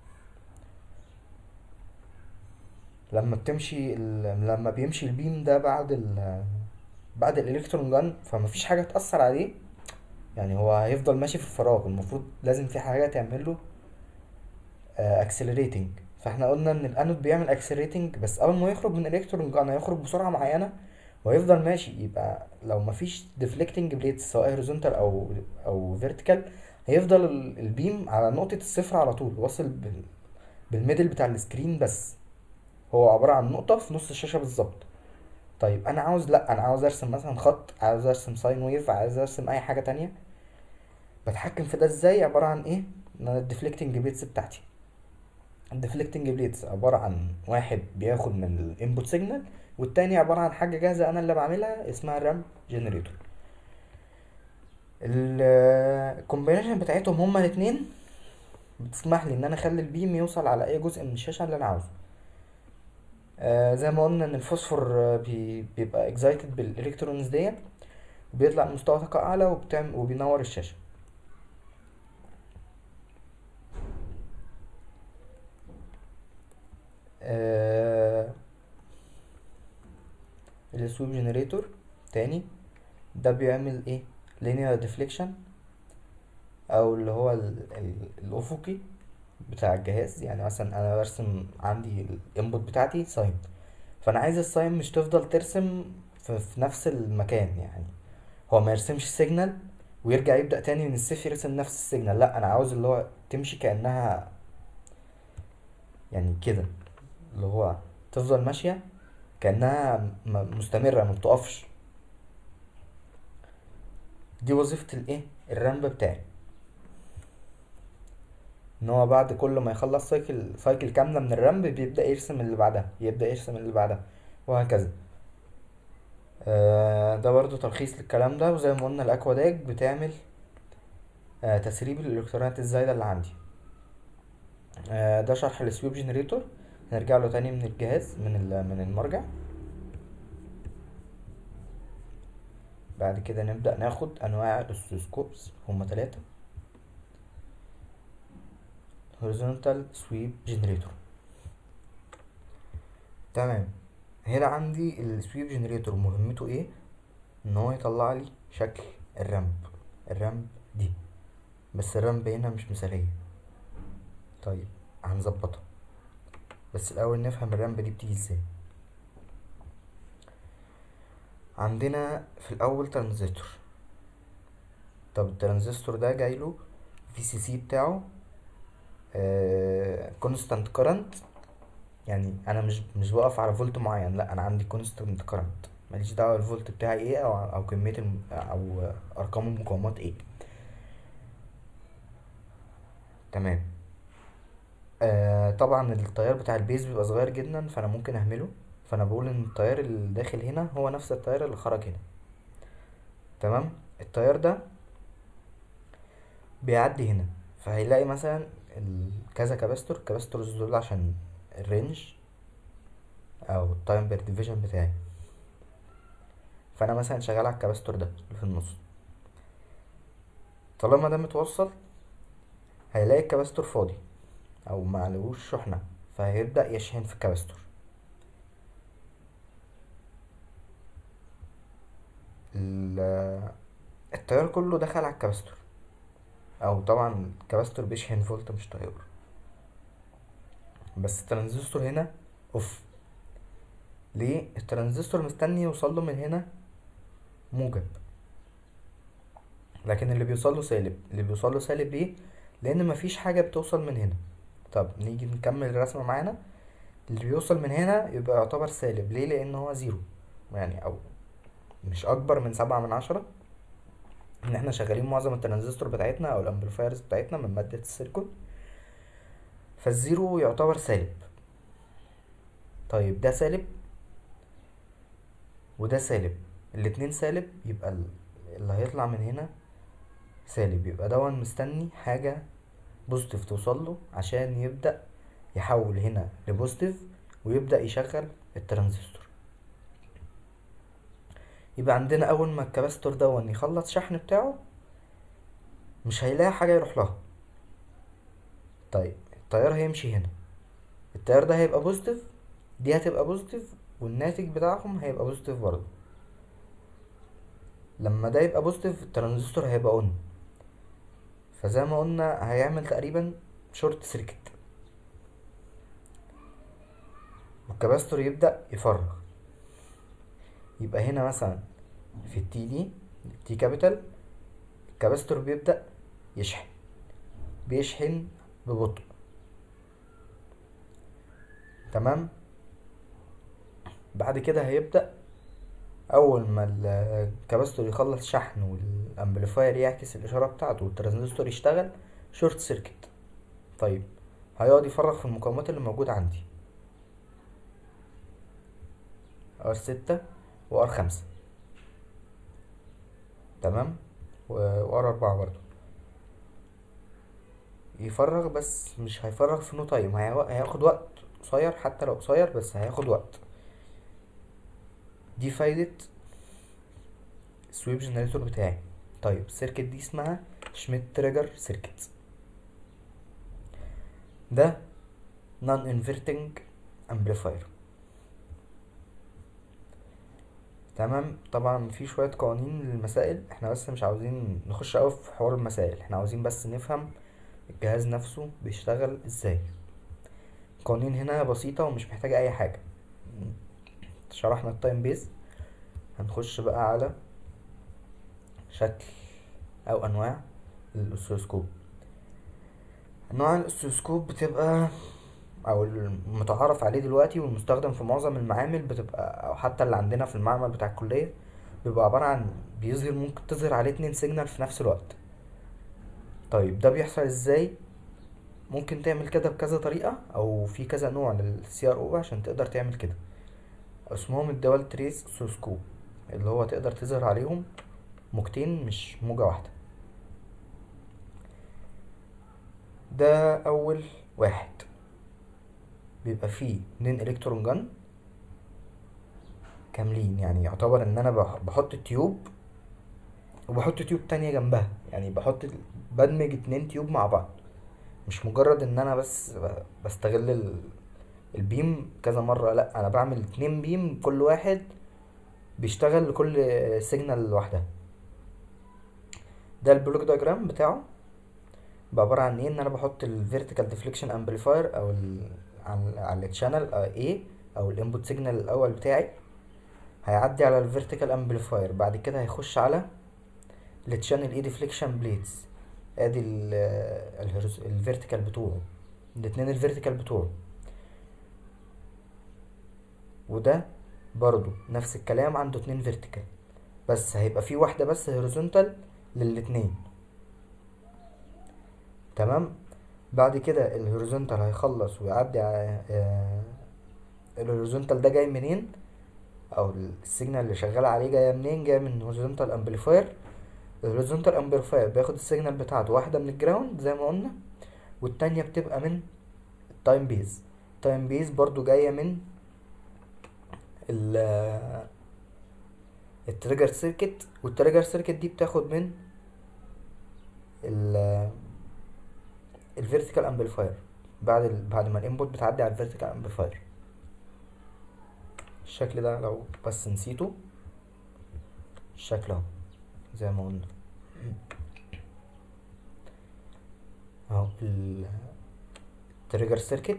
لما بتمشي ال... لما بيمشي البيم ده بعد ال... بعد الالكترون جان فمفيش حاجة تأثر عليه يعني هو هيفضل ماشي في الفراغ المفروض لازم في حاجة تعمل له اكسلريتنج فاحنا قلنا ان الانود بيعمل اكسلريتنج بس اول ما يخرج من الالكترون جان هيخرج بسرعة معينة ويفضل ماشي يبقى لو مفيش ديفليكتنج بليتس سواء هوريزونتال او او فيرتيكال هيفضل ال- البيم على نقطة الصفر على طول واصل بال... بالميدل بتاع السكرين بس هو عبارة عن نقطة في نص الشاشة بالظبط طيب انا عاوز لا انا عاوز ارسم مثلا خط عاوز ارسم ساين ويف عاوز ارسم اي حاجة تانية بتحكم في ده ازاي عبارة عن ايه ان انا الديفليكتنج بليتس بتاعتي الديفليكتنج بليتس عبارة عن واحد بياخد من الانبوت سيجنال والتاني عبارة عن حاجة جاهزة انا اللي بعملها اسمها الرام جنريتور الكومبينيشن بتاعتهم هما الاتنين بتسمح لي ان انا اخلي البيم يوصل على اي جزء من الشاشة اللي انا عاوزه آه زي ما قلنا ان الفوسفور آه، بي بيبقى اكزايتد بالالكترونز ديت وبيطلع لمستوى طاقة اعلى وبتعمل وبينور الشاشة آه السويب جنريتور تاني ده بيعمل ايه linear deflection او اللي هو ال- ال- الافقي بتاع الجهاز يعني مثلا انا برسم عندي الانبوت بتاعتي ساين فانا عايز الساين مش تفضل ترسم في, في نفس المكان يعني هو ما يرسمش سيجنال ويرجع يبدأ تاني من الصفر يرسم نفس السيجنال لا انا عاوز اللي هو تمشي كأنها يعني كده اللي هو تفضل ماشية كأنها م- مستمرة ما بتقفش دي وظيفة الايه الرامب بتاعي ان هو بعد كل ما يخلص سايكل سايكل كاملة من الرامب بيبدأ يرسم اللي بعدها يبدأ يرسم اللي بعدها وهكذا آه ده برضو تلخيص للكلام ده وزي ما قلنا الاكواداج بتعمل آه تسريب الالكترونات الزايدة اللي عندي آه ده شرح السويب جنريتور هنرجع له تاني من الجهاز من ال- من المرجع بعد كده نبدأ ناخد انواع الاوسيلوسكوبس هما تلاتة horizontal sweep generator تمام هنا عندي السويب جنريتور مهمته ايه ان هو يطلع لي شكل الرامب الرامب دي بس الرامب هنا مش مثالية طيب هنظبطها بس الاول نفهم الرامب دي بتيجي ازاي عندنا في الاول ترانزستور طب الترانزستور ده جايله في سي سي بتاعه كونستانت كرنت يعني انا مش مش بقف على فولت معين لا انا عندي كونستانت كرنت ماليش دعوه الفولت بتاعي ايه او او كميه الم او ارقام المقاومات ايه تمام آه طبعا التيار بتاع البيز بيبقى صغير جدا فانا ممكن اهمله فانا بقول ان التيار اللي داخل هنا هو نفس التيار اللي خرج هنا تمام التيار ده بيعدي هنا فهيلاقي مثلا ال- كذا كاباستور كاباستورز دول عشان الرينج او التايم بير ديفيجن بتاعي فانا مثلا شغال على الكاباستور ده اللي في النص طالما ده متوصل هيلاقي الكاباستور فاضي او معلهوش شحنة فهيبدأ يشحن في الكاباستور ال- التيار كله دخل على الكاباستور او طبعا الكاباستور بيشحن فولت مش تيار بس الترانزستور هنا اوف ليه الترانزستور مستني يوصل له من هنا موجب لكن اللي بيوصل له سالب اللي بيوصل له سالب ليه لان مفيش حاجه بتوصل من هنا طب نيجي نكمل الرسمه معانا اللي بيوصل من هنا يبقى يعتبر سالب ليه لان هو زيرو يعني او مش اكبر من سبعة من عشرة ان احنا شغالين معظم الترانزستور بتاعتنا او الامبليفايرز بتاعتنا من مادة السيليكون فالزيرو يعتبر سالب طيب ده سالب وده سالب الاتنين سالب يبقى ال- اللي هيطلع من هنا سالب يبقى دون مستني حاجة بوزيتيف توصل له عشان يبدأ يحول هنا لبوزيتيف ويبدأ يشغل الترانزستور يبقى عندنا اول ما الكباستور دون يخلص شحن بتاعه مش هيلاقي حاجة يروح لها طيب التيار هيمشي هنا التيار ده هيبقى بوزيتيف دي هتبقى بوزيتيف والناتج بتاعهم هيبقى بوزيتيف برضه لما ده يبقى بوزيتيف الترانزستور هيبقى اون فزي ما قلنا هيعمل تقريبا شورت سيركت والكباستور يبدأ يفرغ يبقى هنا مثلا في التي دي تي كابيتال الكباستور بيبدأ يشحن بيشحن ببطء تمام بعد كده هيبدأ أول ما الكباستور يخلص شحن والأمبليفاير يعكس الإشارة بتاعته والترانزستور يشتغل شورت سيركت طيب هيقعد يفرغ في المقاومات اللي موجودة عندي ار ستة وار خمسة تمام وار أربعة برضو يفرغ بس مش هيفرغ في نو تايم هياخد وقت قصير حتى لو قصير بس هياخد وقت دي فايدة السويب جنريتور بتاعي طيب السيركت دي اسمها شميت تريجر سيركت ده نون انفرتنج امبليفاير تمام طبعا في شوية قوانين للمسائل احنا بس مش عاوزين نخش اوي في حوار المسائل احنا عاوزين بس نفهم الجهاز نفسه بيشتغل ازاي القوانين هنا بسيطة ومش محتاجة اي حاجة شرحنا التايم بيز هنخش بقى على شكل او انواع الاوسيلوسكوب انواع الاوسيلوسكوب بتبقى او المتعارف عليه دلوقتي والمستخدم في معظم المعامل بتبقى او حتى اللي عندنا في المعمل بتاع الكلية بيبقى عبارة عن بيظهر ممكن تظهر عليه اتنين سيجنال في نفس الوقت طيب ده بيحصل ازاي ممكن تعمل كده بكذا طريقة او في كذا نوع للسي ار او عشان تقدر تعمل كده اسمهم الدوال تريس اوسيلوسكوب اللي هو تقدر تظهر عليهم موجتين مش موجة واحدة ده اول واحد بيبقى فيه اتنين الكترون جن كاملين يعني يعتبر ان انا بحط تيوب وبحط تيوب تانية جنبها يعني بحط بدمج اتنين تيوب مع بعض مش مجرد ان انا بس بستغل البيم كذا مرة لا انا بعمل اتنين بيم كل واحد بيشتغل لكل سيجنال لوحدها ده البلوك دياجرام بتاعه بعبارة عن ايه ان انا بحط الفيرتيكال ديفليكشن امبليفاير او ال على على الشانل A او الانبوت سيجنال الاول بتاعي هيعدي على الفيرتيكال امبليفاير بعد كده هيخش على التشانل اي ديفليكشن بليتس ادي الفيرتيكال بتوعه الاتنين الفيرتيكال بتوعه وده برضو نفس الكلام عنده اتنين فيرتيكال بس هيبقى في واحدة بس هوريزونتال للاتنين تمام بعد كده الهوريزونتال هيخلص ويعدي على الهوريزونتال ده جاي منين او السيجنال اللي شغال عليه جايه منين جايه من هوريزونتال امبليفاير الهوريزونتال امبليفاير بياخد السيجنال بتاعته واحده من الجراوند زي ما قلنا والتانية بتبقى من التايم بيز التايم بيز برضو جايه من ال التريجر سيركت والتريجر سيركت دي بتاخد من ال الفيرتيكال امبليفاير بعد ال... بعد ما الانبوت بتعدي على الفيرتيكال امبليفاير الشكل ده لو بس نسيته الشكل اهو زي ما قلنا اهو التريجر سيركت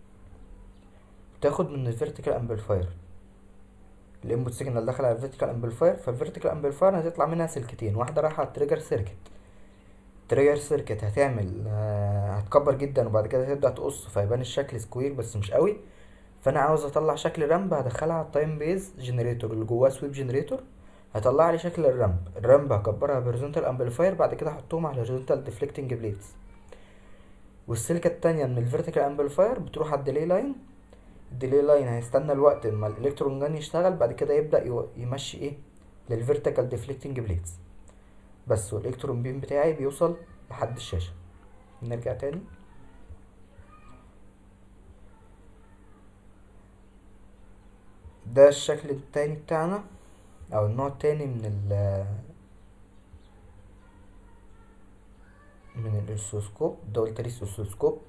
بتاخد من الفيرتيكال امبليفاير الانبوت سيجنال دخل على الفيرتيكال امبليفاير فالفيرتيكال امبليفاير هتطلع منها سلكتين واحده رايحه على التريجر سيركت التريجر سيركت هتعمل آه هتكبر جدا وبعد كده تبدا تقص فيبان الشكل سكوير بس مش قوي فانا عاوز اطلع شكل رامب هدخلها على التايم بيز جنريتور اللي جواه سويب جنريتور هطلع لي شكل الرامب الرامب هكبرها بهوريزونتال امبليفاير بعد كده احطهم على الهوريزونتال ديفليكتنج بليتس والسلكه التانية من الفيرتيكال امبليفاير بتروح على الديلي لاين الديلي لاين هيستنى الوقت اما الالكترون جان يشتغل بعد كده يبدا يمشي ايه للفيرتيكال ديفليكتنج بليتس بس والالكترون بيم بتاعي بيوصل لحد الشاشه نرجع تاني ده الشكل التاني بتاعنا او النوع التاني من ال من الاوسوسكوب ده التريس اوسوسكوب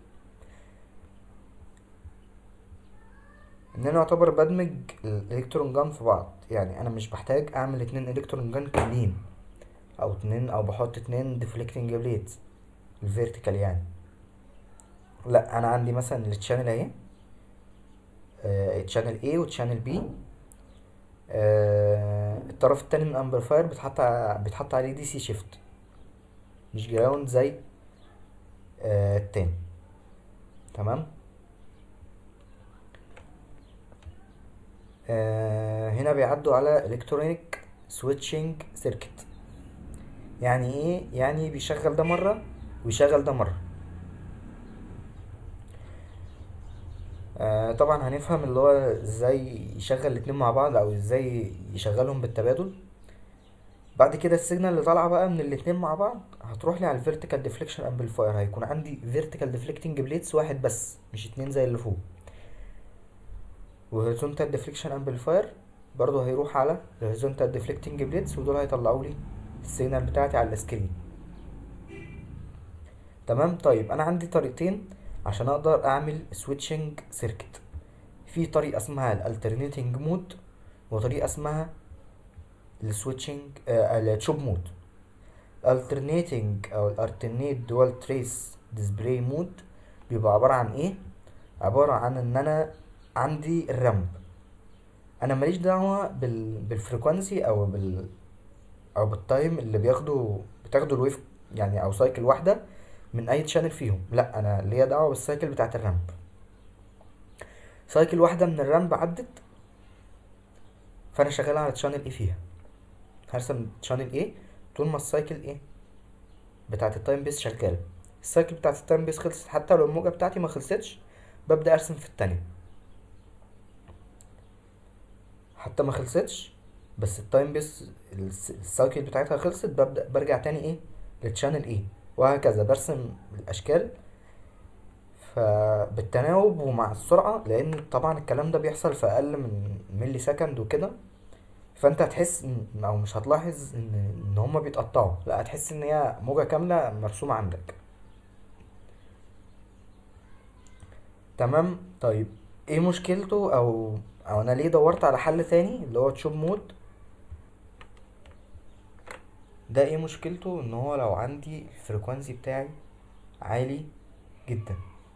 ان انا اعتبر بدمج الالكترون جان في بعض يعني انا مش بحتاج اعمل اتنين الكترون جان كاملين او اتنين او بحط اتنين ديفليكتنج بليدز الفيرتيكال يعني لا انا عندي مثلا التشانل اهي تشانل A وتشانل B آه الطرف التاني من الامبليفاير بيتحط ع- بيتحط عليه دي سي شيفت مش جراوند زي آه التاني تمام آه هنا بيعدوا على الكترونيك سويتشنج سيركت يعني ايه يعني بيشغل ده مره ويشغل ده مره آه طبعا هنفهم اللي هو ازاي يشغل الاتنين مع بعض او ازاي يشغلهم بالتبادل بعد كده السيجنال اللي طالعه بقى من الاتنين مع بعض هتروح لي على الفيرتيكال ديفليكشن امبليفاير هيكون عندي فيرتيكال ديفليكتنج بليتس واحد بس مش اتنين زي اللي فوق وهوريزونتال ديفليكشن امبليفاير برضو هيروح على الهوريزونتال ديفليكتنج بليتس ودول هيطلعوا لي السيجنال بتاعتي على السكرين تمام طيب انا عندي طريقتين عشان اقدر اعمل سويتشنج سيركت في طريقه اسمها الالترنيتنج مود وطريقه اسمها السويتشنج التشوب مود alternating او الالترنيت دوال تريس ديسبلاي مود بيبقى عباره عن ايه عباره عن ان انا عندي الرامب انا ماليش دعوه بال... بالفريكوانسي او بال او بالتايم اللي بياخده بتاخده الويف يعني او سايكل واحده من اي تشانل فيهم لا انا ليا دعوه بالسايكل بتاعه الرامب سايكل واحده من الرامب عدت فانا شغال على تشانل ايه فيها هرسم تشانل ايه طول ما السايكل ايه بتاعه التايم بيس شغاله السايكل بتاعه التايم بيس خلصت حتى لو الموجه بتاعتي ما خلصتش ببدا ارسم في التانية حتى ما خلصتش بس التايم بيس الس- السايكل بتاعتها خلصت ببدا برجع تاني ايه للتشانل ايه وهكذا برسم الاشكال فبالتناوب ومع السرعة لأن طبعا الكلام ده بيحصل في أقل من ملي سكند وكده فأنت هتحس إن أو مش هتلاحظ إن إن هما بيتقطعوا لا هتحس إن هي موجة كاملة مرسومة عندك تمام طيب ايه مشكلته أو أو أنا ليه دورت على حل تاني اللي هو تشوب مود ده ايه مشكلته إن هو لو عندي الفريكوانسي بتاعي عالي جدا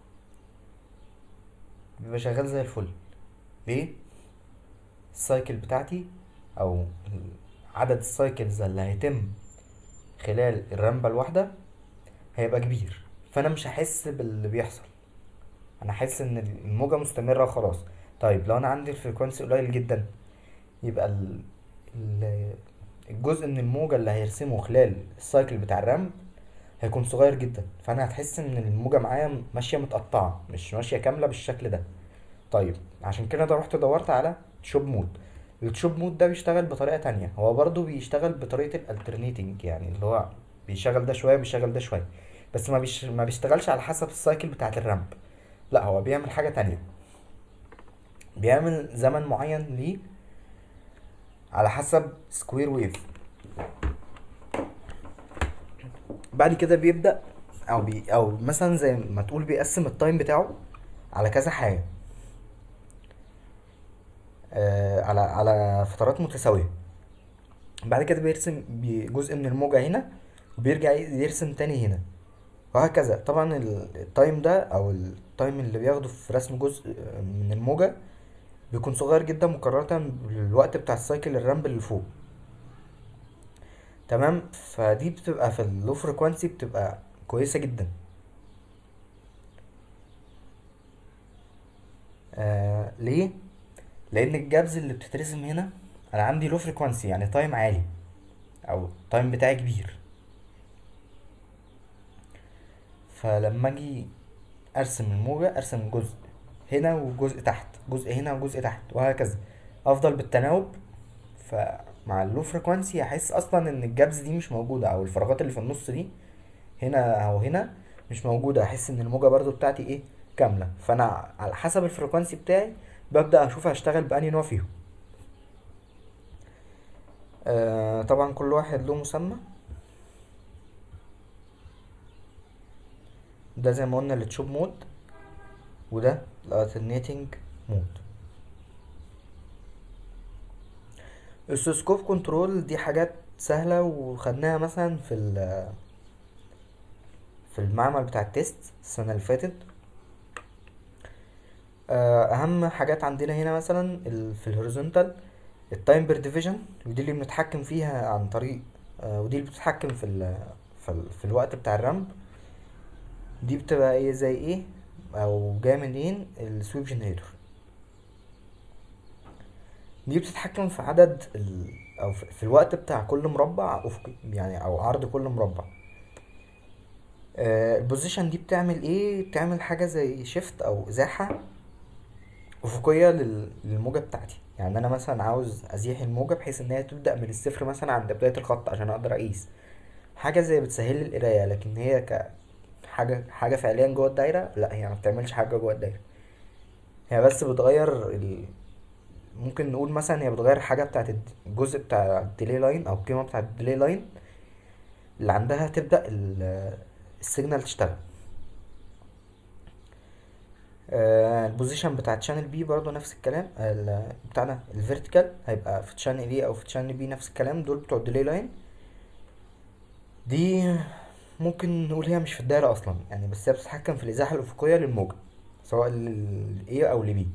بيبقى شغال زي الفل ليه السايكل بتاعتي او عدد السايكلز اللي هيتم خلال الرمبة الواحدة هيبقى كبير فانا مش هحس باللي بيحصل انا هحس ان الموجة مستمرة خلاص طيب لو انا عندي الفريكوانسي قليل جدا يبقى ال... ال... الجزء من الموجة اللي هيرسمه خلال السايكل بتاع الرمب هيكون صغير جدا فانا هتحس ان الموجة معايا ماشية متقطعة مش ماشية كاملة بالشكل ده طيب عشان كده ده رحت دورت على تشوب مود التشوب مود ده بيشتغل بطريقة تانية هو برضو بيشتغل بطريقة الالترنيتنج يعني اللي هو بيشغل ده شوية بيشغل ده شوية بس ما بيش... ما بيشتغلش على حسب السايكل بتاعة الرامب لا هو بيعمل حاجة تانية بيعمل زمن معين ليه على حسب سكوير ويف بعد كده بيبدأ او بي او مثلا زي ما تقول بيقسم التايم بتاعه على كذا حاجة آه على على فترات متساوية بعد كده بيرسم بي- جزء من الموجة هنا وبيرجع يرسم تاني هنا وهكذا طبعا ال- التايم ده او التايم اللي بياخده في رسم جزء من الموجة بيكون صغير جدا مقارنة بالوقت بتاع السايكل الرامب اللي فوق تمام فدي بتبقى في اللو فريكوانسي بتبقى كويسة جدا آه ليه لان الجابز اللي بتترسم هنا انا عندي لو فريكوانسي يعني تايم عالي او التايم بتاعي كبير فلما اجي ارسم الموجة ارسم جزء هنا وجزء تحت جزء هنا وجزء تحت وهكذا افضل بالتناوب فمع اللو فريكوانسي هحس اصلا ان الجابز دي مش موجودة او الفراغات اللي في النص دي هنا او هنا مش موجودة احس ان الموجة برضو بتاعتي ايه كاملة فانا على حسب الفريكوانسي بتاعي ببدأ اشوف هشتغل بأنهي نوع فيهم آه طبعا كل واحد له مسمى ده زي ما قلنا التشوب مود وده الالترنيتنج مود السكوب كنترول دي حاجات سهلة وخدناها مثلا في ال في المعمل بتاع التيست السنة اللي فاتت آه، اهم حاجات عندنا هنا مثلا ال- في الهوريزونتال التايم بير ديفيجن ودي اللي بنتحكم فيها عن طريق آه، ودي اللي بتتحكم في ال في, ال في الوقت بتاع الرامب دي بتبقى ايه زي ايه او جايه منين السويب جنريتور دي بتتحكم في عدد ال او في في الوقت بتاع كل مربع افقي يعني او عرض كل مربع آه، البوزيشن دي بتعمل ايه بتعمل حاجه زي شيفت او ازاحه افقيه لل- للموجه بتاعتي يعني انا مثلا عاوز ازيح الموجه بحيث ان هي تبدا من الصفر مثلا عند بدايه الخط عشان اقدر اقيس حاجه زي بتسهل لي القرايه لكن هي ك حاجه حاجه فعليا جوه الدايره لا هي ما بتعملش حاجه جوه الدايره هي بس بتغير ال... ممكن نقول مثلا هي بتغير حاجه بتاعت الد- الجزء بتاع الديلي لاين او القيمه بتاعت الديلي لاين اللي عندها تبدا ال- السيجنال تشتغل آه، البوزيشن بتاع تشانل بي برضو نفس الكلام ال- بتاعنا الفيرتيكال هيبقى في تشانل اي او في تشانل بي نفس الكلام دول بتوع الديلي لاين دي ممكن نقول هي مش في الدايرة اصلا يعني بس هي بتتحكم في الازاحة الافقية للموجة سواء لل A او ل B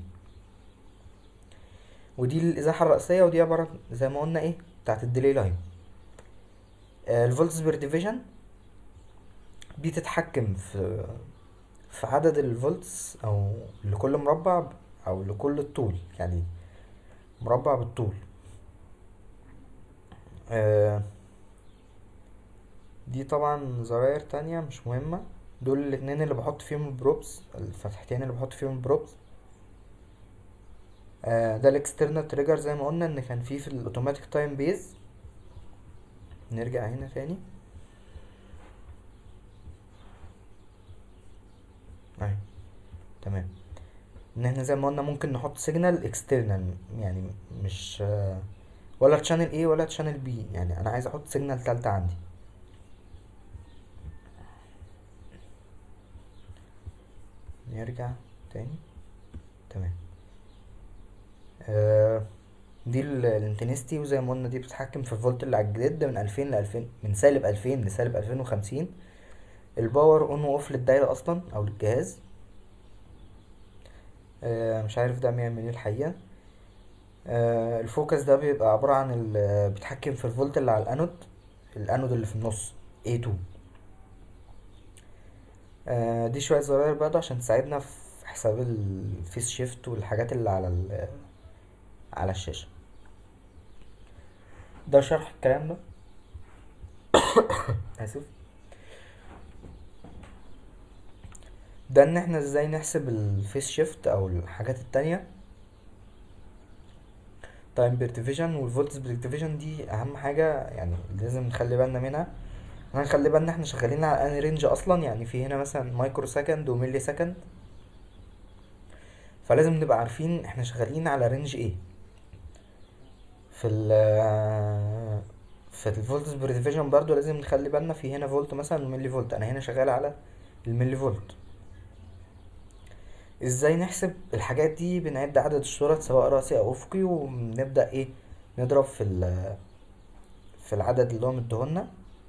ودي الازاحة الرئيسية ودي عبارة زي ما قلنا ايه بتاعت الديلي لاين الفولتس بير ديفيجن دي تتحكم في في عدد الفولتس او لكل مربع او لكل الطول يعني مربع بالطول آه، دي طبعا زراير تانية مش مهمة دول الاتنين اللي بحط فيهم البروبس الفتحتين اللي بحط فيهم البروبس آه، ده الاكسترنال تريجر زي ما قلنا ان كان فيه في الاوتوماتيك تايم بيز نرجع هنا تاني اهي تمام ان احنا زي ما قلنا ممكن نحط سيجنال اكسترنال يعني مش آه، ولا تشانل A ولا تشانل B يعني انا عايز احط سيجنال تالتة عندي نرجع تاني تمام آه دي الانتنستي وزي ما قلنا دي بتتحكم في الفولت اللي على الجريد من 2000 ل 2000 من سالب 2000 لسالب 2050 الباور اون واوف للدايرة اصلا او للجهاز آه مش عارف ده بيعمل ايه الحقيقة آه الفوكس ده بيبقى عبارة عن ال- بيتحكم في الفولت اللي على الانود الانود اللي في النص A2 آه دي شوية زراير برضه عشان تساعدنا في حساب الفيس شيفت والحاجات اللي على ال- على الشاشة ده شرح الكلام ده اسف ده ان احنا ازاي نحسب الفيس شيفت او الحاجات التانية تايم بير ديفيجن والفولتس بير ديفيجن دي اهم حاجة يعني لازم نخلي بالنا منها هنخلي بالنا احنا شغالين على انهي رينج اصلا يعني في هنا مثلا مايكرو سكند وميلي سكند فلازم نبقى عارفين احنا شغالين على رينج ايه في ال في الفولتس بير ديفيجن برضو لازم نخلي بالنا في هنا فولت مثلا وملي فولت انا هنا شغال على الملي فولت ازاي نحسب الحاجات دي بنعد عدد الشرط سواء رأسي او افقي ونبدأ ايه نضرب في ال في العدد اللي هو مديهولنا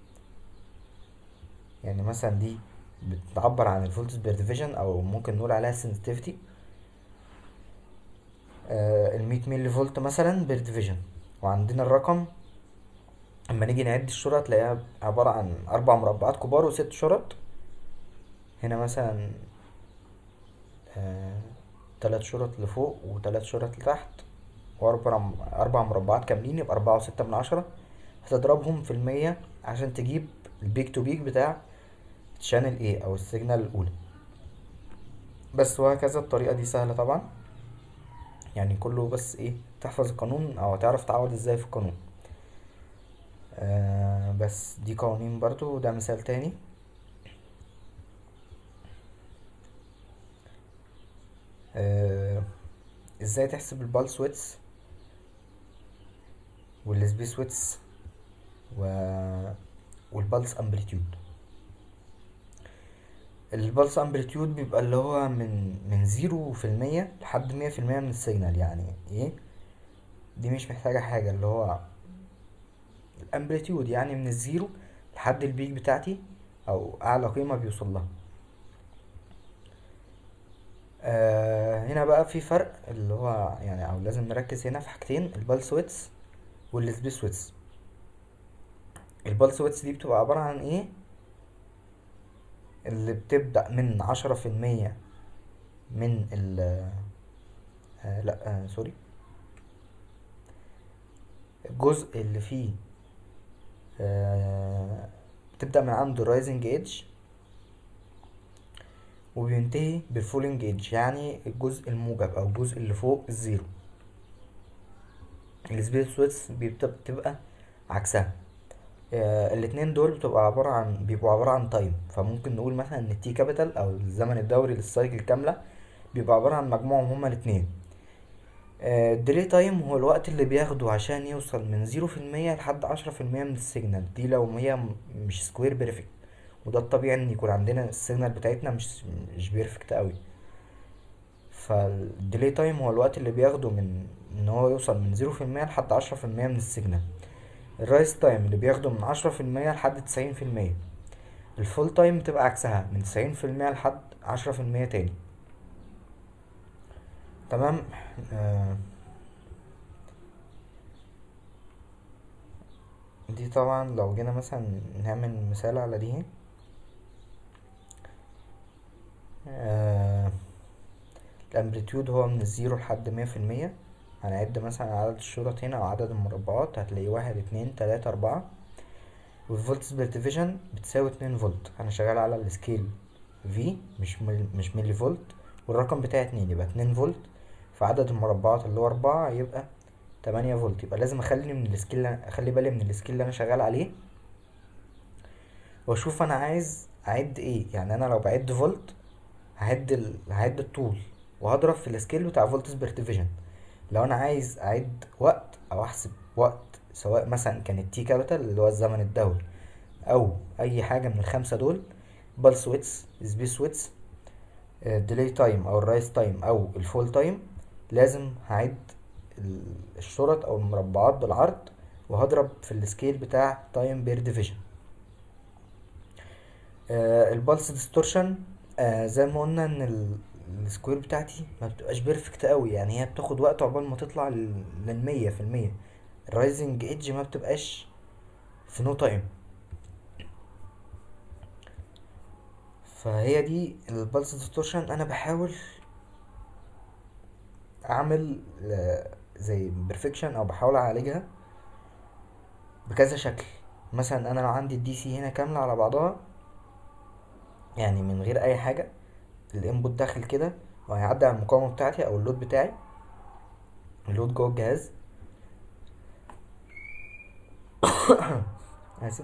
يعني مثلا دي بتعبر عن الفولتس بير ديفيجن او ممكن نقول عليها sensitivity آه المية ملي فولت مثلا بير ديفيجن وعندنا الرقم اما نيجي نعد الشرط تلاقيها عبارة عن اربع مربعات كبار وست شرط هنا مثلا آه تلات شرط لفوق وتلات شرط لتحت واربع اربع مربعات كاملين يبقى اربعة وستة من عشرة هتضربهم في المية عشان تجيب البيك تو بيك بتاع شانل ايه او السيجنال الاولى بس وهكذا الطريقة دي سهلة طبعا يعني كله بس ايه تحفظ القانون او تعرف تعوض ازاي في القانون آه بس دي قوانين برضو وده مثال تاني آه ازاي تحسب البالس ويتس والسبيس ويتس و والبلس امبليتيود البلس امبليتيود بيبقى اللي هو من من زيرو في المية لحد مية في المية من السيجنال يعني ايه دي مش محتاجة حاجة اللي هو الامبليتيود يعني من الزيرو لحد البيك بتاعتي او اعلى قيمة بيوصل لها آه هنا بقى في فرق اللي هو يعني او لازم نركز هنا في حاجتين البلس ويتس والسبيس ويتس البلس ويتس دي بتبقى عبارة عن ايه اللي بتبدأ من عشرة في المية من ال آه لا آه سوري الجزء اللي فيه آه بتبدأ من عند الرايزنج ايدج وبينتهي بالفولينج ايدج يعني الجزء الموجب او الجزء اللي فوق الزيرو السبيس ويتس بتبقى عكسها آه الاتنين دول بتبقى عبارة عن بيبقوا عبارة عن تايم فممكن نقول مثلا ان التي كابيتال او الزمن الدوري للسايكل كاملة بيبقى عبارة عن مجموعهم هما الاتنين الديلي تايم هو الوقت اللي بياخده عشان يوصل من زيرو في المية لحد عشرة في المية من السيجنال دي لو هي مش سكوير بيرفكت وده الطبيعي ان يكون عندنا السيجنال بتاعتنا مش مش بيرفكت قوي فالديلي تايم هو الوقت اللي بياخده من ان هو يوصل من زيرو في المية لحد عشرة في المية من السيجنال الرايس تايم اللي بياخده من عشرة في المية لحد تسعين في المية الفول تايم بتبقى عكسها من تسعين في المية لحد عشرة في المية تاني تمام آه دي طبعا لو جينا مثلا نعمل مثال على دي آه الامبليتيود هو من الزيرو لحد مية في المية هنعد مثلا عدد الشرط هنا او عدد المربعات هتلاقي واحد اتنين تلاتة اربعة والفولتس بير ديفيجن بتساوي اتنين فولت انا شغال على السكيل في مش مل مش ملي فولت والرقم بتاعي اتنين يبقى اتنين فولت فعدد المربعات اللي هو اربعة يبقى تمانية فولت يبقى لازم اخلي من السكيل اخلي بالي من السكيل اللي انا شغال عليه واشوف انا عايز اعد ايه يعني انا لو بعد فولت هعد ال... هعد الطول وهضرب في السكيل بتاع فولتس بير ديفيجن لو انا عايز اعد وقت او احسب وقت سواء مثلا كان التي كابيتال اللي هو الزمن الدوري او اي حاجه من الخمسه دول بلس ويتس سبيس ويتس ديلي تايم او الرايس تايم او الفول تايم لازم هعد الشرط او المربعات بالعرض وهضرب في السكيل بتاع تايم بير ديفيجن البلس ديستورشن زي ما قلنا ان السكوير بتاعتي ما بتبقاش بيرفكت قوي يعني هي بتاخد وقت عقبال ما تطلع للمية في المية الرايزنج ايدج ما بتبقاش في نو تايم فهي دي البلس ديستورشن انا بحاول اعمل زي بيرفكشن او بحاول اعالجها بكذا شكل مثلا انا لو عندي الدي سي هنا كاملة على بعضها يعني من غير اي حاجة الانبوت داخل كده وهيعدي على المقاومة بتاعتي او اللود بتاعي اللود جوه الجهاز اسف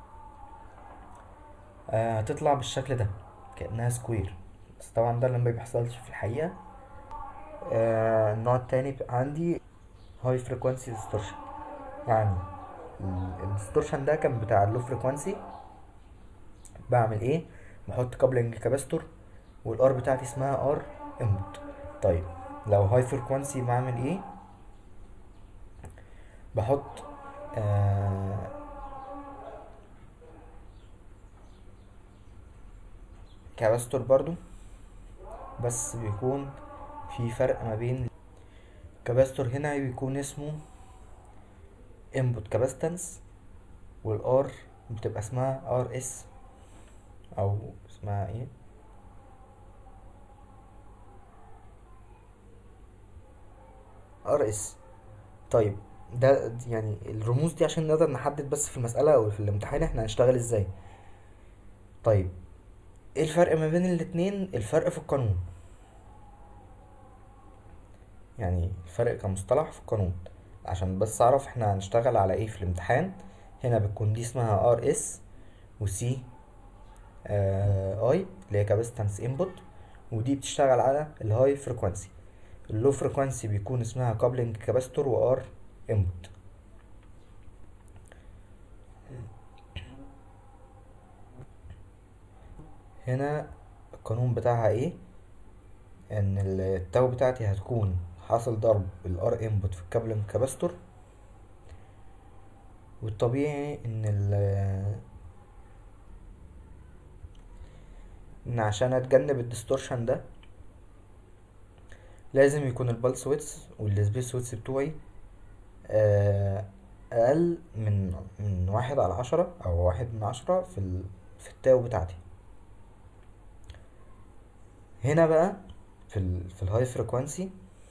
آه هتطلع بالشكل ده كأنها سكوير بس طبعا ده اللي ما بيحصلش في الحقيقة آه النوع التاني عندي هاي فريكوانسي ديستورشن يعني الديستورشن ده كان بتاع اللو فريكوانسي بعمل ايه بحط كابلنج كاباستور والار بتاعتي اسمها ار انبوت طيب لو هاي فريكوانسي بعمل ايه بحط آه كاباستور برضو بس بيكون في فرق ما بين كاباستور هنا بيكون اسمه input capacitance والار بتبقى اسمها ار اس او اسمها ايه ار اس طيب ده يعني الرموز دي عشان نقدر نحدد بس في المسألة او في الامتحان احنا هنشتغل ازاي طيب ايه الفرق ما بين الاتنين الفرق في القانون يعني الفرق كمصطلح في القانون عشان بس اعرف احنا هنشتغل على ايه في الامتحان هنا بتكون دي اسمها ار اس وسي اي اللي هي كاباستنس انبوت ودي بتشتغل على الهاي فريكوانسي اللو فريكوانسي بيكون اسمها كابلنج كاباستور وار انبوت هنا القانون بتاعها ايه ان التاو بتاعتي هتكون حاصل ضرب الار انبوت في الكابل كاباستور والطبيعي ان ال ان عشان اتجنب الديستورشن ده لازم يكون البلس ويتس والسبيس ويتس بتوعي آه، اقل من من واحد على عشرة او واحد من عشرة في ال... في التاو بتاعتي هنا بقى في ال في الهاي فريكوانسي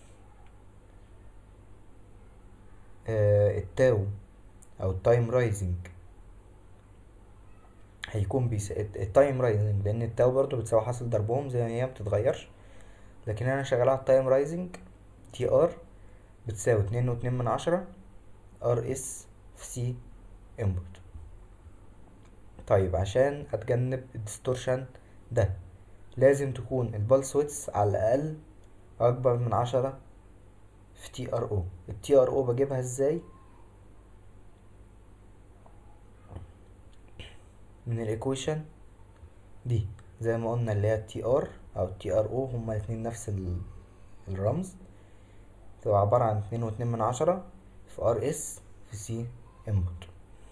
التاو او التايم رايزنج هيكون بيس التايم رايزنج لان التاو برضو بتساوي حاصل ضربهم زي ما هي مبتتغيرش لكن انا شغال على التايم رايزنج تي ار بتساوي اتنين واتنين من عشرة ار اس في سي انبوت طيب عشان اتجنب الديستورشن ده لازم تكون البلس ويتس على الاقل اكبر من عشرة في تي ار او التي ار او بجيبها ازاي من الايكويشن دي زي ما قلنا اللي هي التي ار او التي ار او هما الاتنين نفس ال- الرمز تبقى عبارة عن اتنين واتنين من عشرة في ار اس في سي انبوت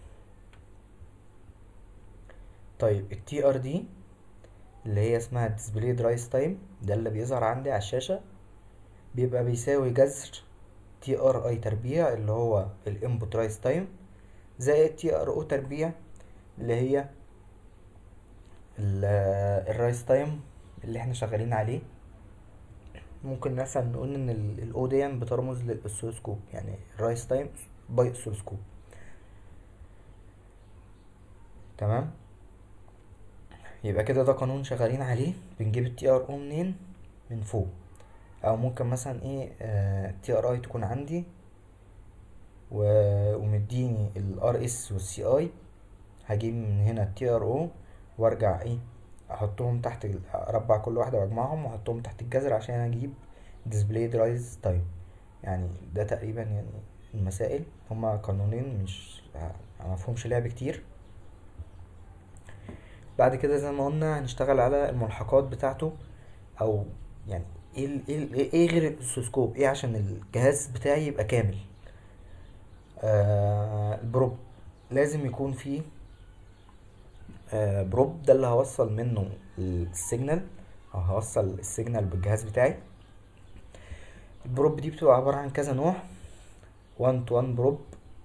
طيب التي ار دي اللي هي اسمها ديسبلاي درايس تايم ده اللي بيظهر عندي على الشاشة بيبقى بيساوي جذر تي ار اي تربيع اللي هو الانبوت رايس تايم زائد تي ار او تربيع اللي هي الرايس تايم اللي احنا شغالين عليه ممكن مثلا نقول ان الاو دي بترمز للاسلوسكوب يعني الرايس تايم باي اسلوسكوب تمام يبقى كده ده قانون شغالين عليه بنجيب التي ار او منين من فوق او ممكن مثلا ايه تي ار اي تكون عندي و- ومديني الار اس والسي اي هجيب من هنا التي ار او وارجع ايه احطهم تحت ال- اربع كل واحده واجمعهم واحطهم تحت الجذر عشان اجيب ديسبلاي درايز تايم يعني ده تقريبا يعني المسائل هما قانونين مش مفهومش لعب كتير بعد كده زي ما قلنا هنشتغل على الملحقات بتاعته او يعني ايه ال- ايه ال- ايه غير الاسوسكوب ايه عشان الجهاز بتاعي يبقى كامل آه البروب لازم يكون فيه آه بروب ده اللي هوصل منه السيجنال او هوصل السيجنال بالجهاز بتاعي البروب دي بتبقى عبارة عن كذا نوع 1 تو 1 بروب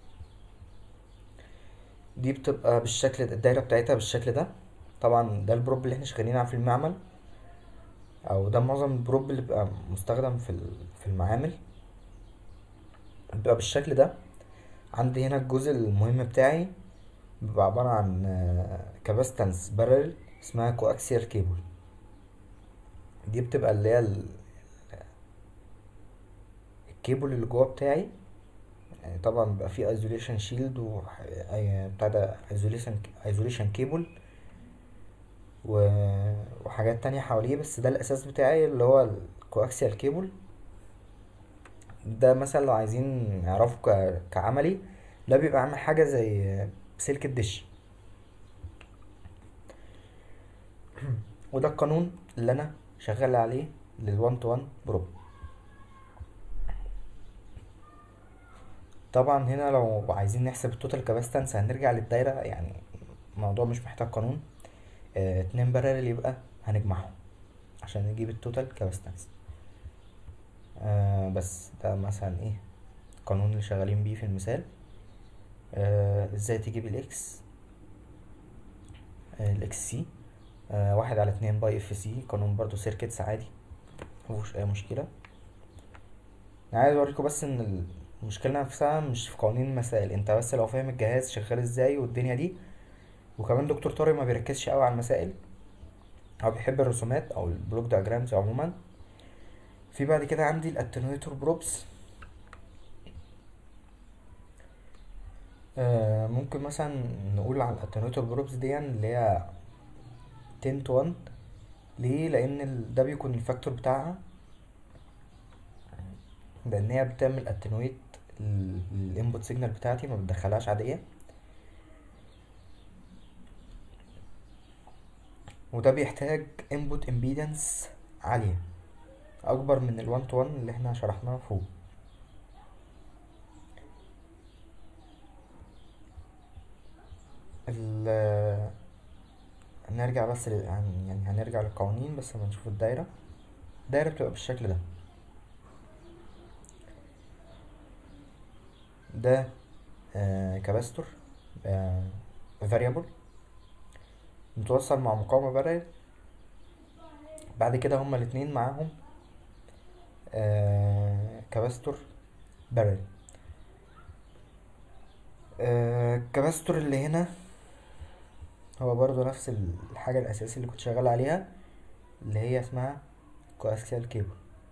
دي بتبقى بالشكل ده الدايرة بتاعتها بالشكل ده طبعا ده البروب اللي احنا شغالين عليه في المعمل او ده معظم البروب اللي بيبقى مستخدم في ال- في المعامل بيبقى بالشكل ده عندي هنا الجزء المهم بتاعي بيبقى عبارة عن كاباستنس بارل اسمها كواكسيال كيبل دي بتبقى اللي هي ال- الكيبل اللي جوه بتاعي يعني طبعا بيبقى فيه ايزوليشن شيلد و أي- بتاع ده ايزوليشن ايزوليشن كيبل و... وحاجات تانية حواليه بس ده الأساس بتاعي اللي هو الكواكسيال كيبل ده مثلا لو عايزين نعرفه ك... كعملي ده بيبقى عامل حاجة زي سلك الدش وده القانون اللي أنا شغال عليه للوان تو وان بروب طبعا هنا لو عايزين نحسب التوتال كاباستنس هنرجع للدايرة يعني الموضوع مش محتاج قانون آه، اتنين بارل يبقى هنجمعهم عشان نجيب التوتال كاباستنس آه بس ده مثلا ايه القانون اللي شغالين بيه في المثال آه ازاي تجيب الاكس آه الاكس سي آه واحد على اتنين باي اف سي قانون برضو سيركتس عادي مفيهوش اي مشكلة انا عايز اوريكم بس ان المشكلة نفسها مش في قوانين المسائل انت بس لو فاهم الجهاز شغال ازاي والدنيا دي وكمان دكتور طارق ما بيركزش قوي على المسائل هو بيحب الرسومات او البلوك دياجرامز عموما في بعد كده عندي الاتنويتور بروبس آه ممكن مثلا نقول على الاتنويتور بروبس دي اللي هي 10 to 1 ليه لان ال- ده بيكون الفاكتور بتاعها لان هي بتعمل اتنويت الانبوت سيجنال بتاعتي ما بتدخلهاش عاديه وده بيحتاج input impedance عالية أكبر من ال 1 to 1 اللي احنا شرحناه فوق ال نرجع بس لل... هن- يعني هنرجع للقوانين بس لما نشوف الدايرة الدايرة بتبقى بالشكل ده ده آه كاباستور آه variable متوصل مع مقاومة بارل بعد كده هما الاتنين معاهم آه كاباستور بارل آه الكاباستور اللي هنا هو برضو نفس الحاجة الأساسية اللي كنت شغال عليها اللي هي اسمها كواسكيال كيبل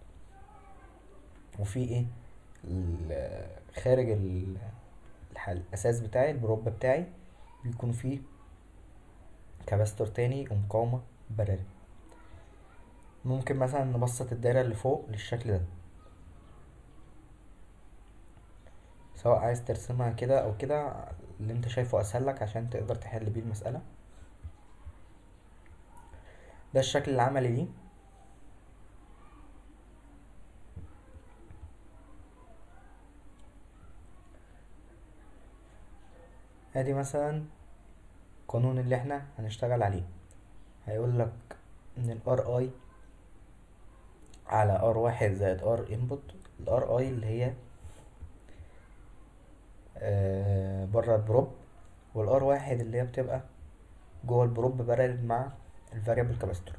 وفي ايه ال- خارج ال- الح- الأساس بتاعي البروب بتاعي بيكون فيه كاباستور تاني ومقاومة بارلل ممكن مثلا نبسط الدايرة اللي فوق للشكل ده سواء عايز ترسمها كده او كده اللي انت شايفه اسهل لك عشان تقدر تحل بيه المسألة ده الشكل العملي ليه ادي مثلا القانون اللي احنا هنشتغل عليه هيقول لك ان الار اي على ار واحد زائد ار انبوت الار اي اللي هي آه بره البروب والار واحد اللي هي بتبقى جوه البروب بارل مع الفاريبل كاباستور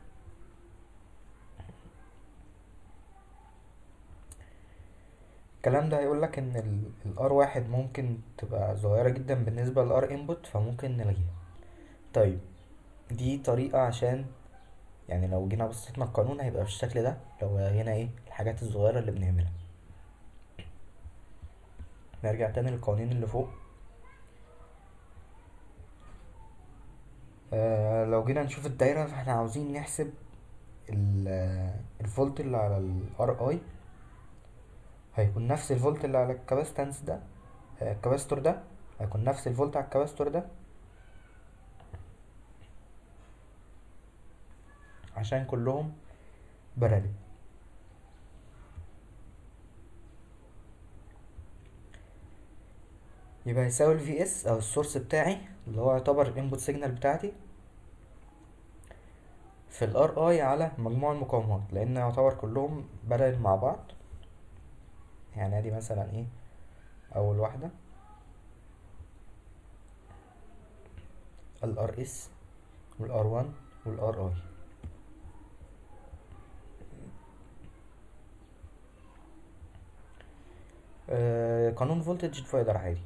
الكلام ده هيقول لك ان الار واحد ممكن تبقى صغيرة جدا بالنسبة للار انبوت فممكن نلغيها طيب دي طريقة عشان يعني لو جينا بصينا القانون هيبقى بالشكل ده لو هنا ايه الحاجات الصغيرة اللي بنعملها نرجع تاني للقوانين اللي فوق آه لو جينا نشوف الدايرة فاحنا عاوزين نحسب ال- الفولت اللي على الار اي هيكون نفس الفولت اللي على الكاباستنس ده آه، الكاباستور ده هيكون نفس الفولت على الكاباستور ده عشان كلهم باراليل يبقى يساوي ال VS او السورس بتاعي اللي هو يعتبر الانبوت سيجنال بتاعتي في ال RI على مجموع المقاومات لان يعتبر كلهم باراليل مع بعض يعني ادي مثلا ايه اول واحدة ال RS وال R1 وال RI آه، قانون فولتج ديفايدر عادي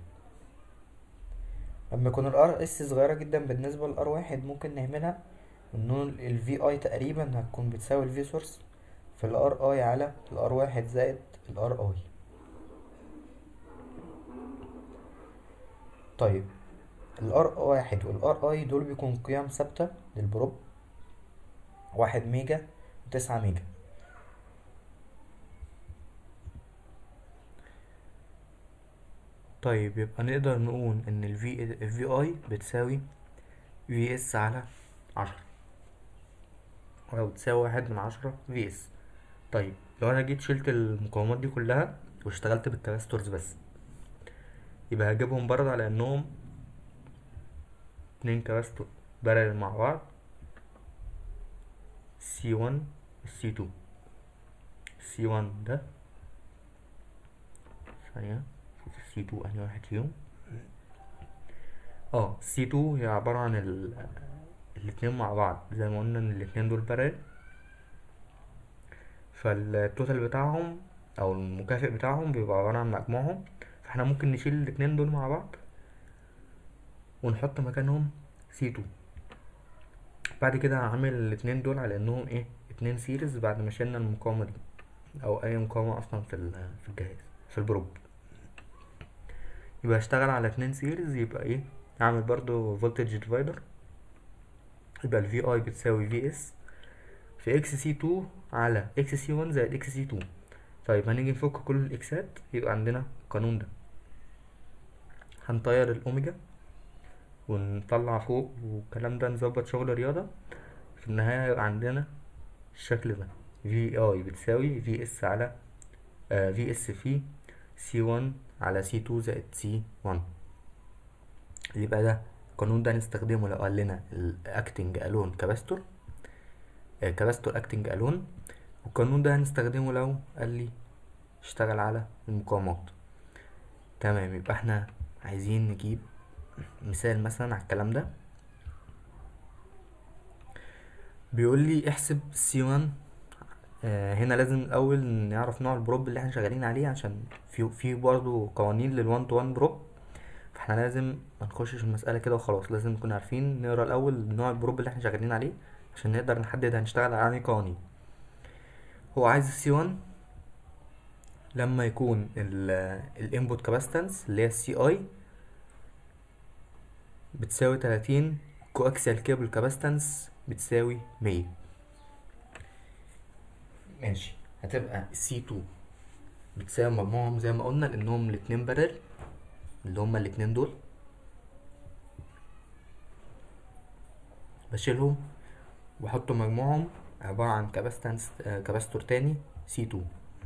لما يكون الار اس صغيرة جدا بالنسبة للار واحد ممكن نعملها انه ال في اي تقريبا هتكون بتساوي ال في سورس في الار اي على الار واحد زائد الار اي طيب الار واحد والار اي دول بيكون قيم ثابتة للبروب واحد ميجا وتسعة ميجا طيب يبقى نقدر نقول ان ال في ال في اي بتساوي في اس على عشرة او تساوي واحد من عشرة في اس طيب لو انا جيت شلت المقاومات دي كلها واشتغلت بالكاباستورز بس يبقى هجيبهم برضه على انهم اتنين كاباستور بارل مع بعض سي 1 سي 2 سي 1 ده ثانية شوف السي 2 انهي واحد فيهم اه سي 2 هي عبارة عن ال الاتنين مع بعض زي ما قلنا ان الاتنين دول بارل فالتوتال بتاعهم او المكافئ بتاعهم بيبقى عبارة عن مجموعهم فاحنا ممكن نشيل الاتنين دول مع بعض ونحط مكانهم سي 2 بعد كده هعمل الاتنين دول على انهم ايه اتنين سيريز بعد ما شلنا المقاومة دي او اي مقاومة اصلا في ال- في الجهاز في البروب يبقى اشتغل على اتنين سيريز يبقى ايه اعمل برضو فولتج ديفايدر يبقى ال VI بتساوي VS في اكس سي 2 على اكس سي 1 زائد اكس سي 2 طيب هنيجي نفك كل الاكسات يبقى عندنا القانون ده هنطير الاوميجا ونطلع فوق والكلام ده نظبط شغل رياضة في النهاية هيبقى عندنا الشكل ده في اي بتساوي في اس على في اس في سي 1 على سي 2 زائد سي 1 يبقى ده القانون ده هنستخدمه لو قال لنا الاكتنج الون كاباستور كاباستور اكتنج الون والقانون ده هنستخدمه لو قال لي اشتغل على المقاومات تمام يبقى احنا عايزين نجيب مثال مثلا على الكلام ده بيقول لي احسب سي 1 آه هنا لازم الاول نعرف نوع البروب اللي احنا شغالين عليه عشان في في برضه قوانين للوان تو وان بروب فاحنا لازم ما نخشش المسألة كده وخلاص لازم نكون عارفين نقرا الاول نوع البروب اللي احنا شغالين عليه عشان نقدر نحدد هنشتغل على انهي قوانين هو عايز السي 1 لما يكون الانبوت كاباستنس اللي هي السي اي بتساوي 30 كواكسيال كيبل كاباستنس بتساوي 100 ماشي هتبقى السي 2 بتساوي مجموعهم زي ما قلنا لانهم الاتنين بارل اللي هما الاتنين دول بشيلهم واحط مجموعهم عبارة عن كاباستنس كاباستور تاني سي 2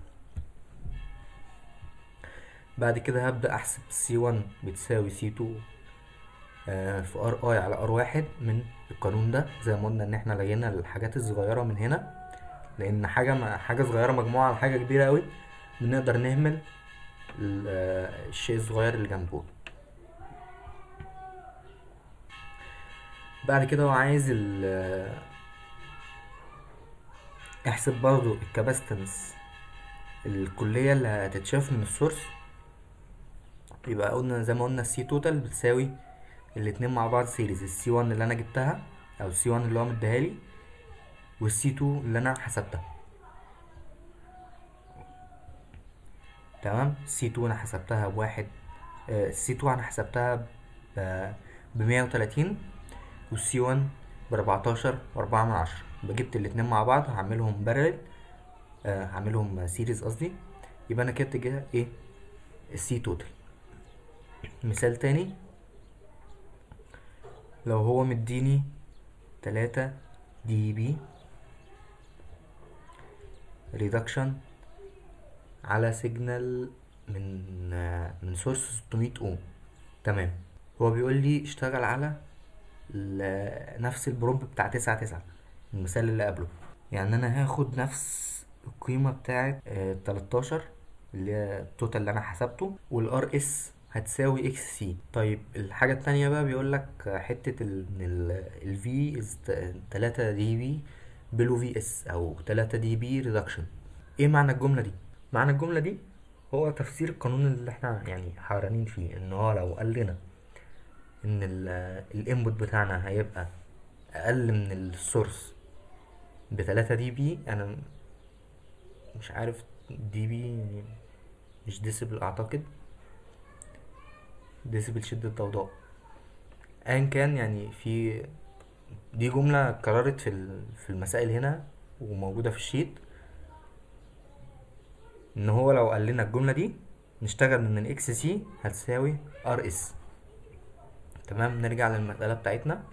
بعد كده هبدأ أحسب سي 1 بتساوي سي 2 في ار اي على ار واحد من القانون ده زي ما قلنا ان احنا لقينا الحاجات الصغيرة من هنا لان حاجة مع حاجة صغيرة مجموعة على حاجة كبيرة اوي بنقدر نهمل الشيء الصغير اللي جنبه بعد كده هو عايز ال احسب برضو الكاباستنس الكلية اللي هتتشاف من السورس يبقى قلنا زي ما قلنا السي توتال بتساوي الاتنين مع بعض سيريز السي 1 اللي انا جبتها او السي 1 اللي هو مديهالي والسي 2 اللي انا حسبتها تمام سي 2 انا حسبتها بواحد السي 2 انا حسبتها ب 130 والسي 1 ب 14 وأربعة من عشرة جبت الاتنين مع بعض هعملهم بارل آه هعملهم سيريز قصدي يبقى انا كده اتجاه ايه السي توتال مثال تاني لو هو مديني تلاتة دي بي ريدكشن على سيجنال من آه من سورس 600 اوم تمام هو بيقول لي اشتغل على نفس البروب بتاع تسعة تسعة المثال اللي قبله يعني انا هاخد نفس القيمة بتاعت تلاتاشر اللي هي التوتال اللي انا حسبته والار اس هتساوي اكس سي طيب الحاجة التانية بقى بيقول لك حتة ان الفي از تلاتة دي بي بلو في اس او تلاتة دي بي ريدكشن ايه معنى الجملة دي معنى الجملة دي هو تفسير القانون اللي احنا يعني حيرانين فيه ان هو لو قال لنا ان الانبوت بتاعنا هيبقى اقل من السورس بتلاتة دي بي انا مش عارف دي بي مش ديسبل اعتقد ديسبل شدة ضوضاء ايا كان يعني في دي جملة اتكررت في في المسائل هنا وموجودة في الشيت ان هو لو قال لنا الجملة دي نشتغل ان الاكس سي هتساوي ار اس تمام نرجع للمسألة بتاعتنا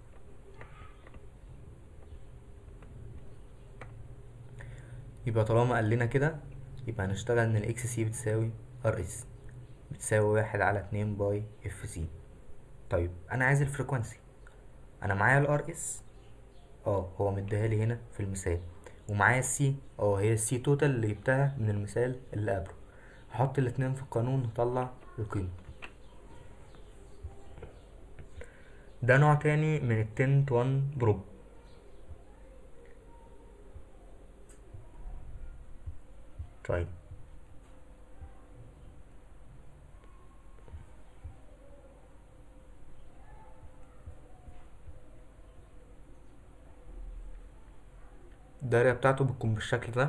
يبقى طالما قال لنا كده يبقى هنشتغل ان الاكس سي بتساوي ار اس بتساوي واحد على اتنين باي اف سي طيب انا عايز الفريكوانسي انا معايا الار اس اه هو مديهالي هنا في المثال ومعايا السي اه هي السي توتال اللي جبتها من المثال اللي قبله هحط الاتنين في القانون نطلع القيمة ده نوع تاني من التنت وان بروب طيب الدايرة بتاعته بتكون بالشكل ده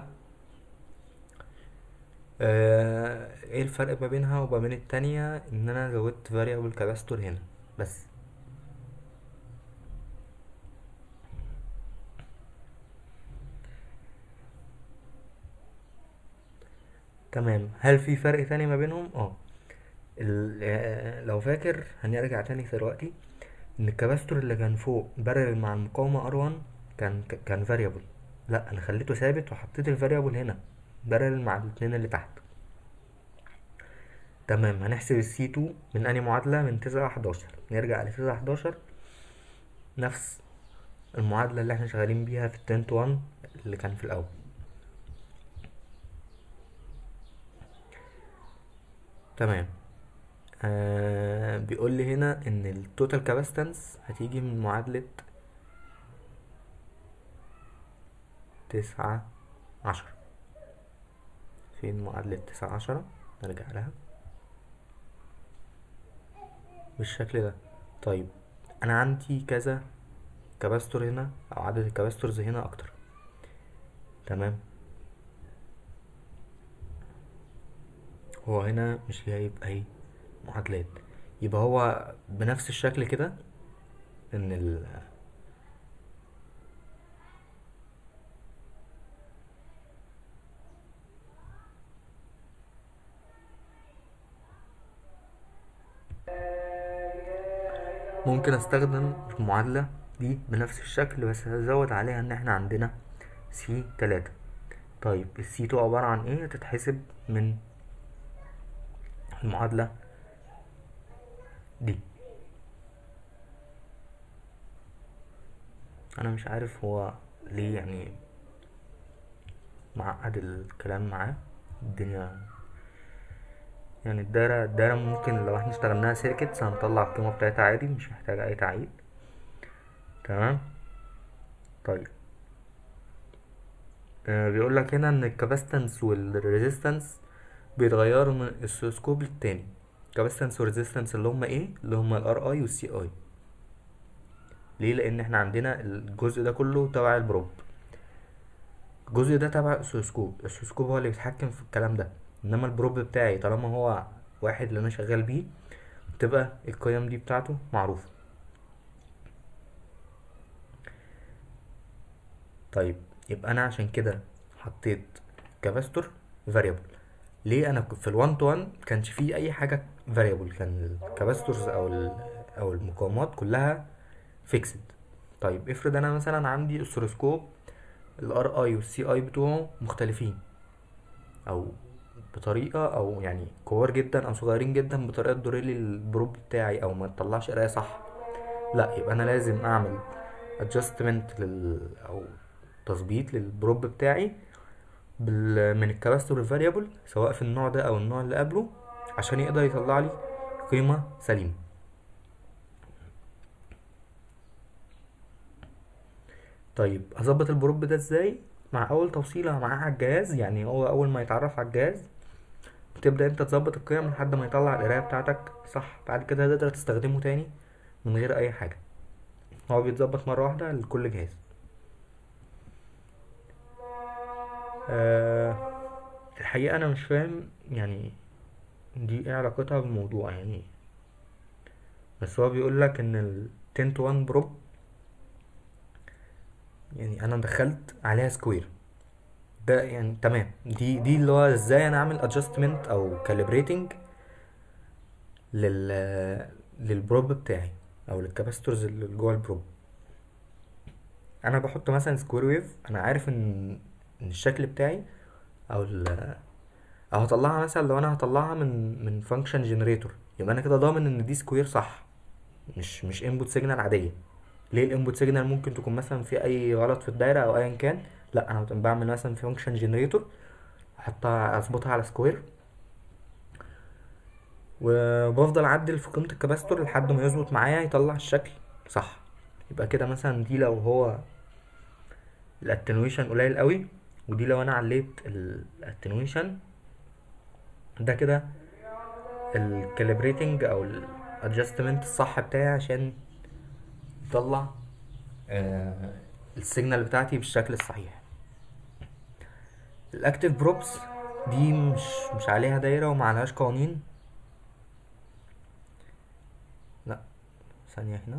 آه ايه الفرق ما بينها وما بين التانية ان انا زودت variable capacitor هنا بس تمام هل في فرق تاني ما بينهم اه ال- آه، لو فاكر هنرجع تاني دلوقتي ان الكباستور اللي كان فوق بارل مع المقاومة R1 كان كان فاريبل لا انا خليته ثابت وحطيت الفاريبل هنا بارل مع الاتنين اللي تحت تمام هنحسب السي 2 من انهي معادلة من تسعة حداشر نرجع لتسعة حداشر نفس المعادلة اللي احنا شغالين بيها في التنت 1 اللي كان في الأول تمام آه بيقول لي هنا ان التوتال كاباستنس هتيجي من معادلة تسعة عشرة فين معادلة تسعة عشرة نرجع لها بالشكل ده طيب انا عندي كذا كاباستور هنا او عدد الكاباستورز هنا اكتر تمام هو هنا مش جايب اي معادلات يبقى هو بنفس الشكل كده ان ال ممكن استخدم المعادلة دي بنفس الشكل بس هزود عليها ان احنا عندنا سي تلاتة طيب السي تو عبارة عن ايه هتتحسب من المعادلة دي انا مش عارف هو ليه يعني معقد الكلام معاه الدنيا يعني الدايرة الدايرة ممكن لو احنا اشتغلناها سيركتس هنطلع القيمة بتاعتها عادي مش محتاجة اي تعقيد تمام طيب آه بيقول لك هنا ان الكاباستنس والريزيستنس بيتغيروا من السكوب للتاني كاباستنس والريزيستنس اللي هما ايه اللي هما الار اي والسي اي ليه لان احنا عندنا الجزء ده كله تبع البروب الجزء ده تبع السوسكوب السوسكوب هو اللي بيتحكم في الكلام ده انما البروب بتاعي طالما هو واحد اللي انا شغال بيه بتبقى القيم دي بتاعته معروفة طيب يبقى انا عشان كده حطيت كاباستور فاريبل ليه انا في ال1 تو 1 كانش فيه اي حاجه فاريبل كان الكاباستورز او او المقاومات كلها فيكسد طيب افرض انا مثلا عندي اسروسكوب الار اي والسي اي بتوعه مختلفين او بطريقه او يعني كبار جدا او صغيرين جدا بطريقه تضر لي البروب بتاعي او ما تطلعش قرايه صح لا يبقى انا لازم اعمل ادجستمنت لل او تظبيط للبروب بتاعي بال... من الكاباستور الفاريبل سواء في النوع ده او النوع اللي قبله عشان يقدر يطلع لي قيمه سليمه طيب هظبط البروب ده ازاي مع اول توصيله معاه على الجهاز يعني هو اول ما يتعرف على الجهاز بتبدا انت تظبط القيم لحد ما يطلع القرايه بتاعتك صح بعد كده تقدر تستخدمه تاني من غير اي حاجه هو بيتظبط مره واحده لكل جهاز أه الحقيقه انا مش فاهم يعني دي ايه علاقتها بالموضوع يعني بس هو بيقول لك ان ال 10 to 1 بروب يعني انا دخلت عليها سكوير ده يعني تمام دي دي اللي هو ازاي انا اعمل ادجستمنت او كاليبريتنج لل للبروب بتاعي او للكاباستورز اللي جوه البروب انا بحط مثلا سكوير ويف انا عارف ان ان الشكل بتاعي او ال او هطلعها مثلا لو انا هطلعها من من فانكشن جنريتور يبقى انا كده ضامن ان دي سكوير صح مش مش انبوت سيجنال عاديه ليه الانبوت سيجنال ممكن تكون مثلا في اي غلط في الدايره او ايا كان لا انا بعمل مثلا فانكشن جنريتور احطها اظبطها على سكوير وبفضل اعدل في قيمه الكباستور لحد ما يظبط معايا يطلع الشكل صح يبقى كده مثلا دي لو هو الاتنويشن قليل قوي ودي لو انا عليت الاتنويشن ده كده الكاليبريتنج او الادجستمنت الصح بتاعي عشان يطلع آه السيجنال بتاعتي بالشكل الصحيح الاكتيف بروبس دي مش مش عليها دايره وما عليهاش قوانين لا ثانيه هنا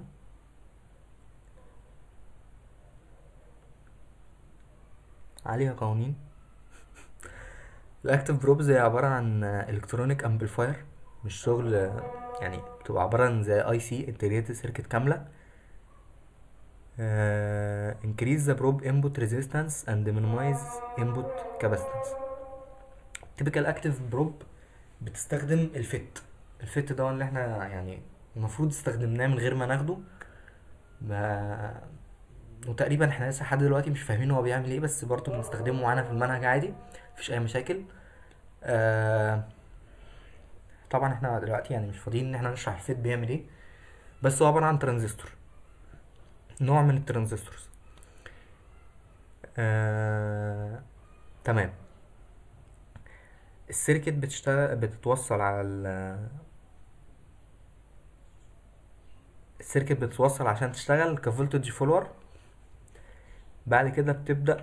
عليها قوانين الاكتيف بروبز هي عباره عن الكترونيك امبليفاير مش شغل يعني بتبقى عباره عن زي اي سي انتجريتد سيركت كامله uh, increase the probe input resistance and minimize input capacitance typical active probe بتستخدم الفت الفت ده اللي احنا يعني المفروض استخدمناه من غير ما ناخده ما وتقريبا احنا لسه لحد دلوقتي مش فاهمين هو بيعمل ايه بس برضه بنستخدمه معانا في المنهج عادي مفيش اي مشاكل آه طبعا احنا دلوقتي يعني مش فاضيين ان احنا نشرح الفيت بيعمل ايه بس هو عبارة عن ترانزستور نوع من الترانزستورز آه... تمام السيركت بتشتغل بتتوصل على ال السيركت بتتوصل عشان تشتغل كفولتج فولور بعد كده بتبدأ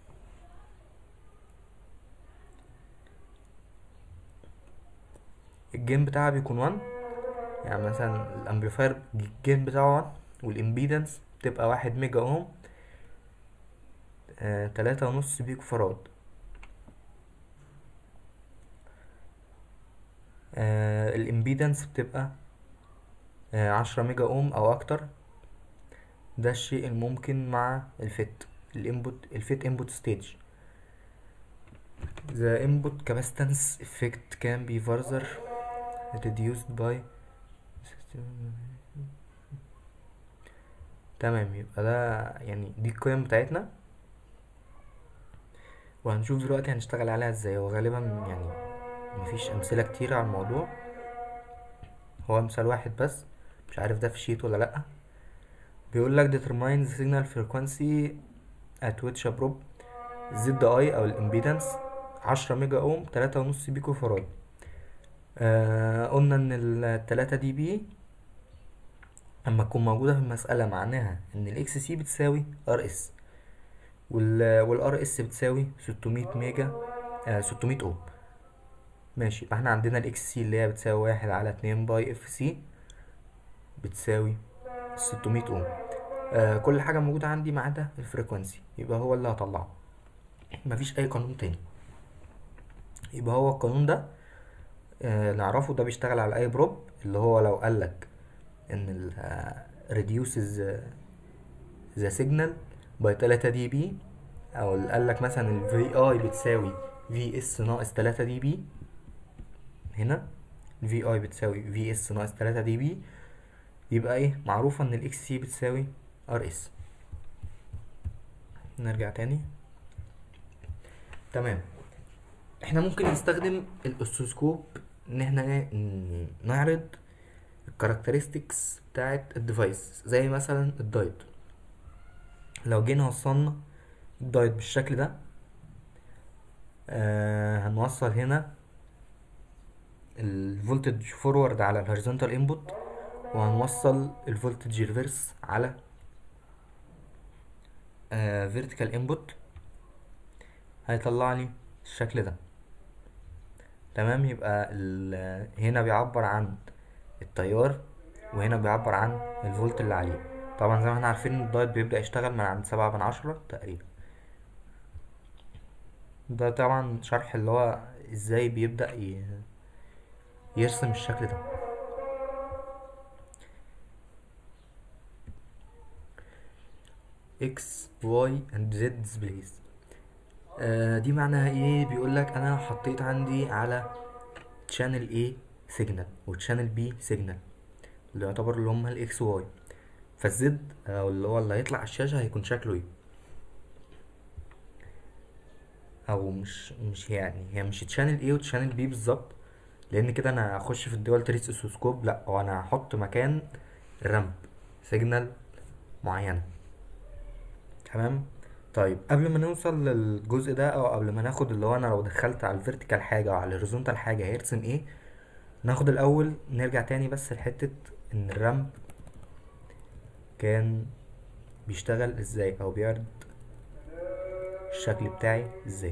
الجيم بتاعها بيكون 1 يعني مثلا الامبليفاير الجيم بتاعه 1 والامبيدنس بتبقى واحد ميجا اوم آه تلاتة ونص بيكو فراد آه الامبيدنس بتبقى آه عشرة ميجا اوم او اكتر ده الشيء الممكن مع الفيت الانبوت الفيت انبوت ستيج the input capacitance effect can be further reduced by تمام يبقى ده يعني دي القيم بتاعتنا وهنشوف دلوقتي هنشتغل عليها ازاي وغالبا يعني مفيش امثله كتير على الموضوع هو مثال واحد بس مش عارف ده في شيت ولا لا بيقول لك determine the signal frequency at which a probe زد اي او الامبيدنس عشرة ميجا اوم تلاتة ونص بيكو فراد آه قلنا ان التلاتة دي بي اما تكون موجودة في المسألة معناها ان الاكس سي بتساوي ار اس والار اس بتساوي ستمية ميجا آه ستمية اوم ماشي يبقى احنا عندنا الاكس سي اللي هي بتساوي واحد على اتنين باي اف سي بتساوي ستمية اوم آه كل حاجة موجودة عندي ما عدا الفريكوانسي يبقى هو اللي هطلعه مفيش اي قانون تاني يبقى هو القانون ده آه نعرفه ده بيشتغل على اي بروب اللي هو لو قالك ان ال reduces the signal by 3 دي بي او اللي قالك مثلا ال VI بتساوي VS ناقص 3 دي بي هنا ال VI بتساوي VS ناقص 3 دي بي يبقى ايه معروفة ان ال XC بتساوي RS نرجع تاني تمام احنا ممكن نستخدم الاوسوسكوب ان احنا نعرض الكاركترستكس بتاعت الديفايس زي مثلا الدايت لو جينا وصلنا الدايت بالشكل ده آه هنوصل هنا الفولتج فورورد على الهوريزونتال انبوت وهنوصل الفولتج ريفرس على فيرتيكال انبوت هيطلع لي الشكل ده تمام يبقى هنا بيعبر عن التيار وهنا بيعبر عن الفولت اللي عليه طبعا زي ما احنا عارفين الدايت بيبدأ يشتغل من عند سبعة من عشرة تقريبا ده طبعا شرح اللي هو ازاي بيبدأ ي... يرسم الشكل ده x y and z displays آه دي معناها ايه بيقولك انا حطيت عندي على channel A سيجنال وتشانل بي سيجنال اللي يعتبر اللي هما الاكس واي فالزد او اللي هو اللي هيطلع على الشاشة هيكون شكله ايه او مش مش يعني هي مش تشانل ايه وتشانل بي بالظبط لان كده انا هخش في الدول تريس اسوسكوب لا هو انا هحط مكان الرامب سيجنال معينة تمام طيب قبل ما نوصل للجزء ده او قبل ما ناخد اللي هو انا لو دخلت على الفيرتيكال حاجة او على الهوريزونتال حاجة هيرسم ايه ناخد الاول نرجع تاني بس لحتة ان الرامب كان بيشتغل ازاي او بيعرض الشكل بتاعي ازاي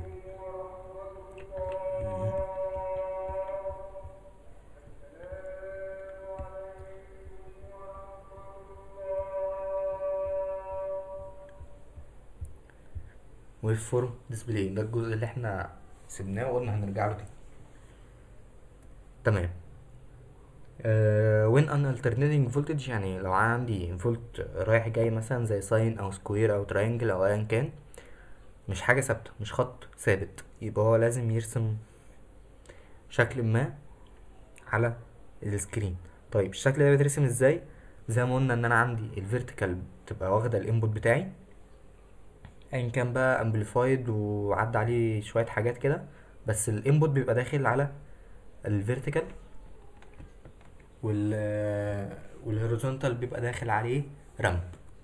ويف فورم ديسبلاي ده الجزء اللي احنا سيبناه وقلنا هنرجع له تاني تمام وين ان alternating voltage يعني لو عندي فولت رايح جاي مثلا زي ساين او سكوير او تراينجل او ايا كان مش حاجة ثابتة مش خط ثابت يبقى هو لازم يرسم شكل ما على السكرين طيب الشكل ده بيترسم ازاي زي ما قلنا ان انا عندي الفيرتيكال بتبقى واخده الانبوت بتاعي ايا كان بقى امبليفايد وعدى عليه شويه حاجات كده بس الانبوت بيبقى داخل على الفيرتيكال وال والهوريزونتال بيبقى داخل عليه رامب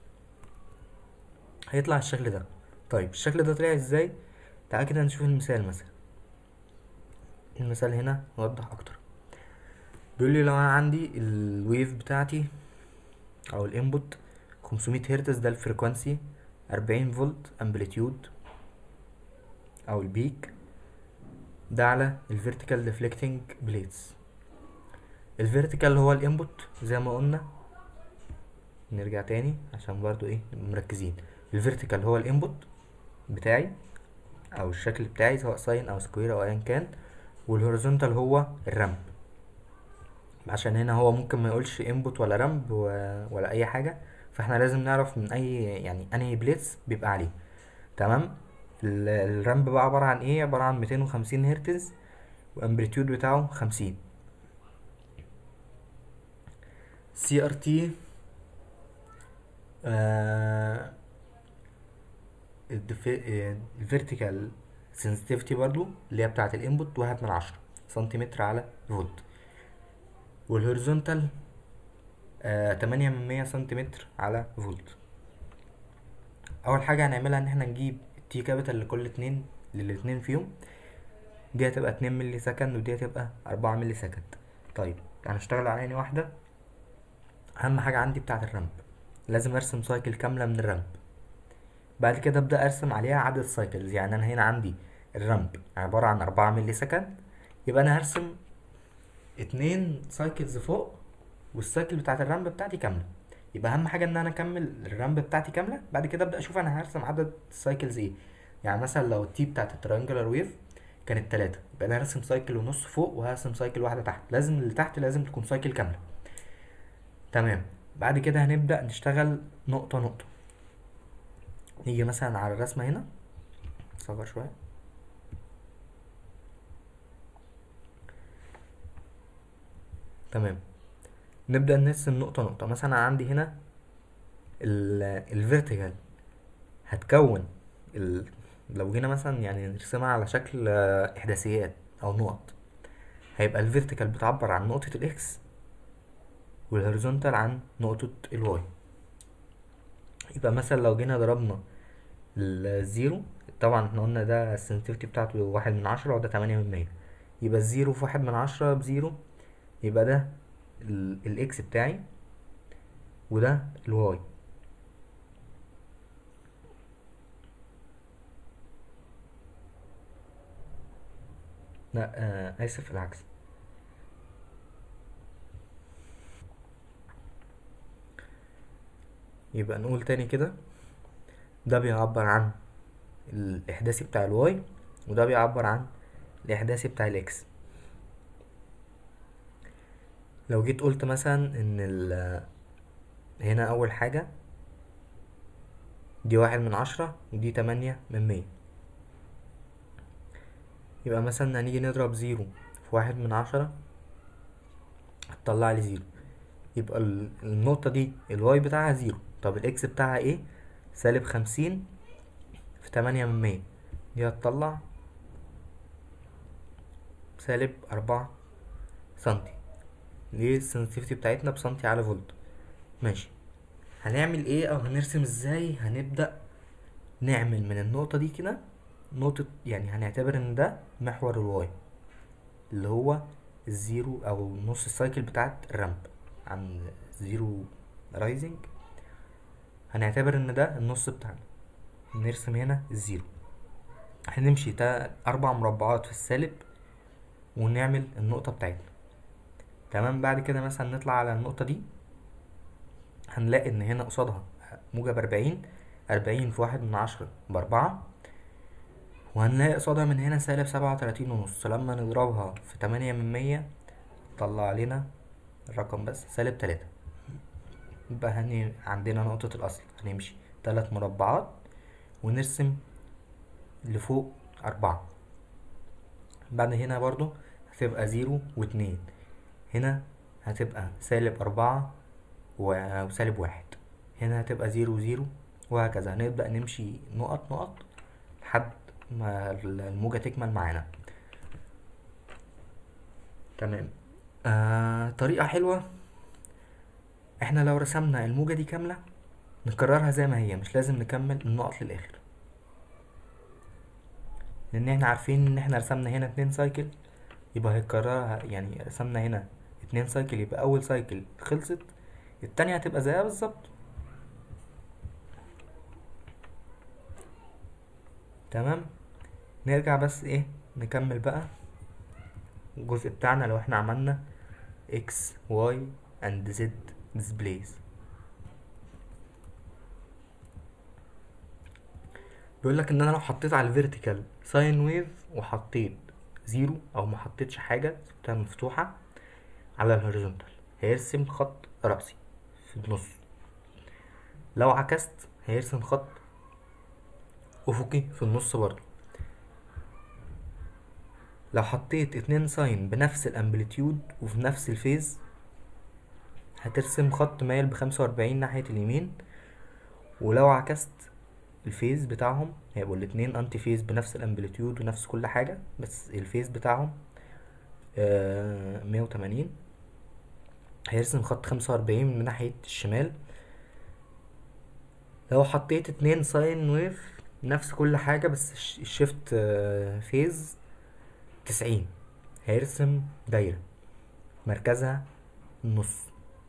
هيطلع الشكل ده طيب الشكل ده طلع ازاي تعال كده نشوف المثال مثلا المثال هنا يوضح اكتر بيقول لي لو انا عندي الويف بتاعتي او الانبوت 500 هرتز ده الفريكوانسي 40 فولت امبليتيود او البيك ده على الفيرتيكال ديفليكتنج بليتس الفيرتيكال هو الانبوت زي ما قلنا نرجع تاني عشان برضو ايه مركزين الفيرتيكال هو الانبوت بتاعي او الشكل بتاعي سواء ساين او سكوير او ايا كان والهوريزونتال هو الرامب عشان هنا هو ممكن ما يقولش انبوت ولا رامب ولا اي حاجه فاحنا لازم نعرف من اي يعني انهي بليتس بيبقى عليه تمام الرامب بقى عباره عن ايه عباره عن 250 هرتز وامبليتيود بتاعه 50 سي ار تي الفيرتيكال سنسيتيفيتي برضو اللي هي بتاعه الانبوت واحد من عشرة سنتيمتر على فولت والهوريزونتال آه تمانية من مية سنتيمتر على فولت اول حاجة هنعملها ان احنا نجيب التي كابيتال لكل اتنين للاتنين فيهم دي هتبقى اتنين ملي سكند ودي هتبقى اربعة ملي سكند طيب هنشتغل على عيني واحدة اهم حاجة عندي بتاعة الرامب لازم ارسم سايكل كاملة من الرامب بعد كده ابدا ارسم عليها عدد سايكلز يعني انا هنا عندي الرامب عبارة عن اربعة ملي سكند يبقى انا هرسم اتنين سايكلز فوق والسايكل بتاعت الرامب بتاعتي كامله يبقى اهم حاجه ان انا اكمل الرامب بتاعتي كامله بعد كده ابدا اشوف انا هرسم عدد السايكلز ايه يعني مثلا لو التي بتاعت التريانجلر ويف كانت تلاتة يبقى انا هرسم سايكل ونص فوق وهرسم سايكل واحده تحت لازم اللي تحت لازم تكون سايكل كامله تمام بعد كده هنبدا نشتغل نقطه نقطه نيجي مثلا على الرسمه هنا نصغر شويه تمام نبدأ نرسم نقطة نقطة مثلا عندي هنا الفيرتيكال هتكون ال... لو جينا مثلا يعني نرسمها على شكل إحداثيات أو نقط هيبقى الفيرتيكال بتعبر عن نقطة الإكس والهوريزونتال عن نقطة الواي يبقى مثلا لو جينا ضربنا الزيرو طبعا احنا قلنا ده السنسيتيفيتي بتاعته واحد من عشرة وده تمانية من مية يبقى الزيرو في واحد من عشرة بزيرو يبقى ده الاكس بتاعي وده الواي لا آه اسف العكس يبقى نقول تاني كده ده بيعبر عن الاحداثي بتاع الواي وده بيعبر عن الاحداثي بتاع الاكس لو جيت قلت مثلا ان ال هنا اول حاجة دي واحد من عشرة ودي تمانية من مية يبقى مثلا هنيجي نضرب زيرو في واحد من عشرة هتطلع لي زيرو يبقى النقطة دي الواي بتاعها زيرو طب الاكس بتاعها ايه سالب خمسين في تمانية من مية دي هتطلع سالب أربعة سنتي ليه السنسيتيفيتي بتاعتنا بسنتي على فولت ماشي هنعمل ايه او هنرسم ازاي هنبدأ نعمل من النقطة دي كده نقطة يعني هنعتبر ان ده محور الواي اللي هو الزيرو او نص السايكل بتاعت الرامب عن زيرو رايزنج هنعتبر ان ده النص بتاعنا نرسم هنا الزيرو هنمشي تا اربع مربعات في السالب ونعمل النقطة بتاعتنا تمام بعد كده مثلا نطلع على النقطة دي هنلاقي ان هنا قصادها موجب اربعين اربعين في واحد من عشرة باربعة وهنلاقي قصادها من هنا سالب سبعة وتلاتين ونص لما نضربها في تمانية من مية طلع لنا الرقم بس سالب تلاتة يبقى هني عندنا نقطة الأصل هنمشي تلات مربعات ونرسم اللي فوق أربعة بعد هنا برضو هتبقى زيرو واتنين هنا هتبقى سالب أربعة و- وسالب واحد هنا هتبقى زيرو وزيرو وهكذا هنبدأ نمشي نقط نقط لحد ما الموجة تكمل معانا تمام آه طريقة حلوة احنا لو رسمنا الموجة دي كاملة نكررها زي ما هي مش لازم نكمل النقط للآخر لأن احنا عارفين ان احنا رسمنا هنا اتنين سايكل يبقى هيكررها يعني رسمنا هنا اتنين سايكل يبقى أول سايكل خلصت التانية هتبقى زيها بالظبط تمام نرجع بس ايه نكمل بقى الجزء بتاعنا لو احنا عملنا x y and z displays بيقول لك ان انا لو حطيت على الفيرتيكال ساين ويف وحطيت زيرو او ما حطيتش حاجه سبتها مفتوحه على الهوريزونتال هيرسم خط رأسي في النص لو عكست هيرسم خط افقي في النص برضه لو حطيت اتنين ساين بنفس الامبليتيود وفي نفس الفيز هترسم خط مايل بخمسة وأربعين ناحية اليمين ولو عكست الفيز بتاعهم هيبقوا الاتنين انتي فيز بنفس الامبليتيود ونفس كل حاجة بس الفيز بتاعهم مية وتمانين هيرسم خط خمسة وأربعين من ناحية الشمال لو حطيت اتنين ساين ويف نفس كل حاجة بس الش- الشيفت فيز تسعين هيرسم دايرة مركزها النص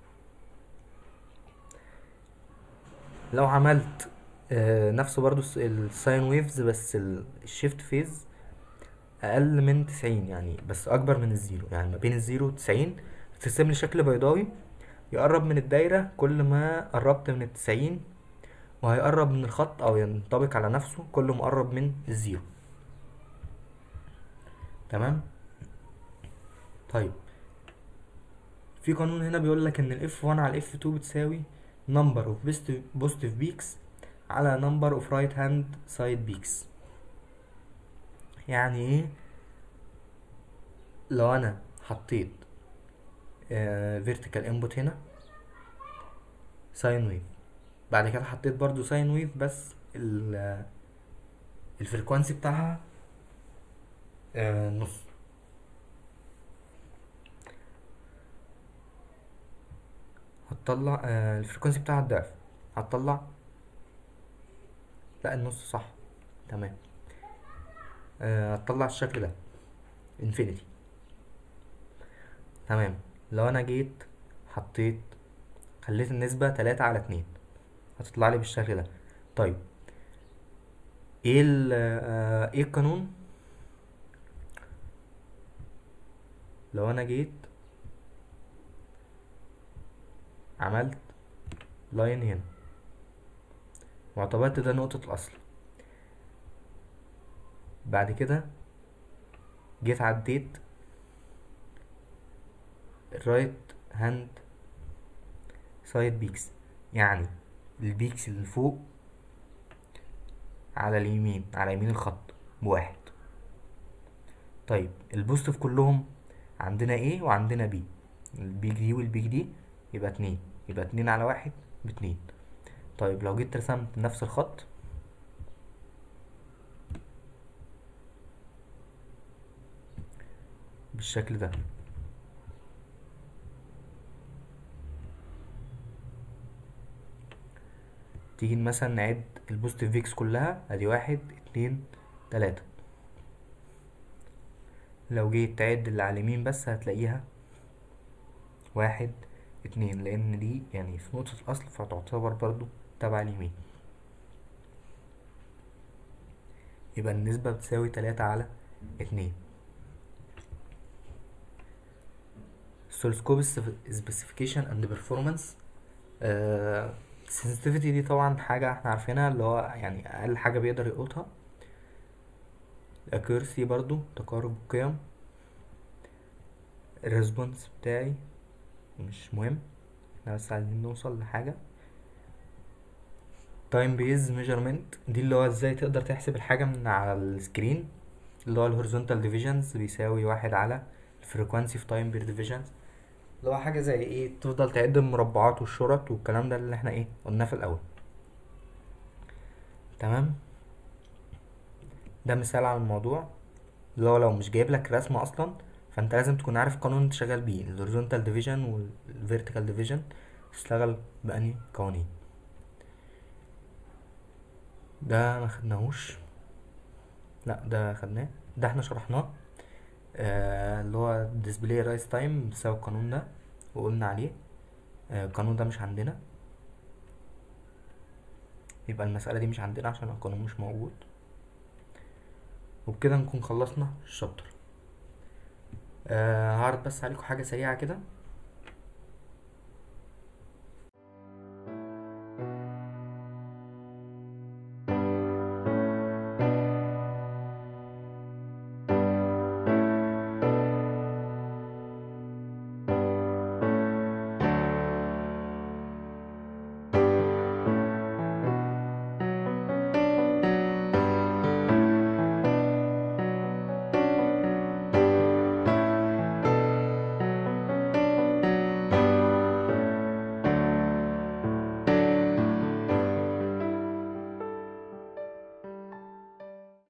لو عملت آه، نفسه برضو الس- الساين ويفز بس ال- الشيفت فيز اقل من تسعين يعني بس اكبر من الزيرو يعني ما بين الزيرو وتسعين ترسم لي شكل بيضاوي يقرب من الدايرة كل ما قربت من التسعين وهيقرب من الخط او ينطبق على نفسه كل ما قرب من الزيرو تمام طيب في قانون هنا بيقول لك ان ال F1 على ال F2 بتساوي number of positive positive peaks على number of right hand side peaks يعني ايه لو انا حطيت آه vertical input هنا ساين ويف بعد كده حطيت برضو ساين ويف بس ال الفريكوانسي بتاعها آه نص هتطلع آه الفريكوانسي بتاعها الضعف هتطلع لا النص صح تمام آه هتطلع الشكل ده انفينيتي تمام لو انا جيت حطيت خليت النسبة تلاتة على اتنين هتطلع لي بالشكل ده طيب ايه ال آه ايه القانون لو انا جيت عملت لاين هنا واعتبرت ده نقطة الأصل بعد كده جيت عديت الرايت هاند سايد بيكس يعني البيكس اللي فوق على اليمين على يمين الخط بواحد طيب البوزيتيف كلهم عندنا A وعندنا B البيج دي والبيج دي يبقى اتنين يبقى اتنين على واحد باتنين طيب لو جيت رسمت نفس الخط بالشكل ده تيجي مثلا نعد البوزيتيف فيكس كلها ادي واحد اتنين تلاتة لو جيت تعد اللي على اليمين بس هتلاقيها واحد اتنين لان دي يعني في نقطة الاصل فتعتبر برضو تبع اليمين يبقى النسبة بتساوي تلاتة على اتنين سولسكوب سبيسيفيكيشن اند بيرفورمانس السنسيتيفيتي دي طبعا حاجة احنا عارفينها اللي هو يعني اقل حاجة بيقدر يلقطها الاكيرسي برضو تقارب القيم الريسبونس بتاعي مش مهم احنا بس عايزين نوصل لحاجة تايم بيز ميجرمنت دي اللي هو ازاي تقدر تحسب الحاجة من على السكرين اللي هو الهوريزونتال ديفيجنز بيساوي واحد على الفريكوانسي في تايم بير ديفيجنز اللي هو حاجة زي ايه تفضل تعد المربعات والشرط والكلام ده اللي احنا ايه قلناه في الاول تمام ده مثال على الموضوع اللي هو لو مش جايب لك رسمة اصلا فانت لازم تكون عارف قانون انت شغال بيه الهوريزونتال ديفيجن والفيرتيكال ديفيجن تشتغل بأني قوانين ده ما خدناهوش لا ده خدناه ده احنا شرحناه آه اللي هو display rise time بسبب القانون ده وقلنا عليه آه القانون ده مش عندنا يبقى المسألة دي مش عندنا عشان القانون مش موجود وبكده نكون خلصنا الشابتر آه هعرض بس عليكم حاجة سريعة كده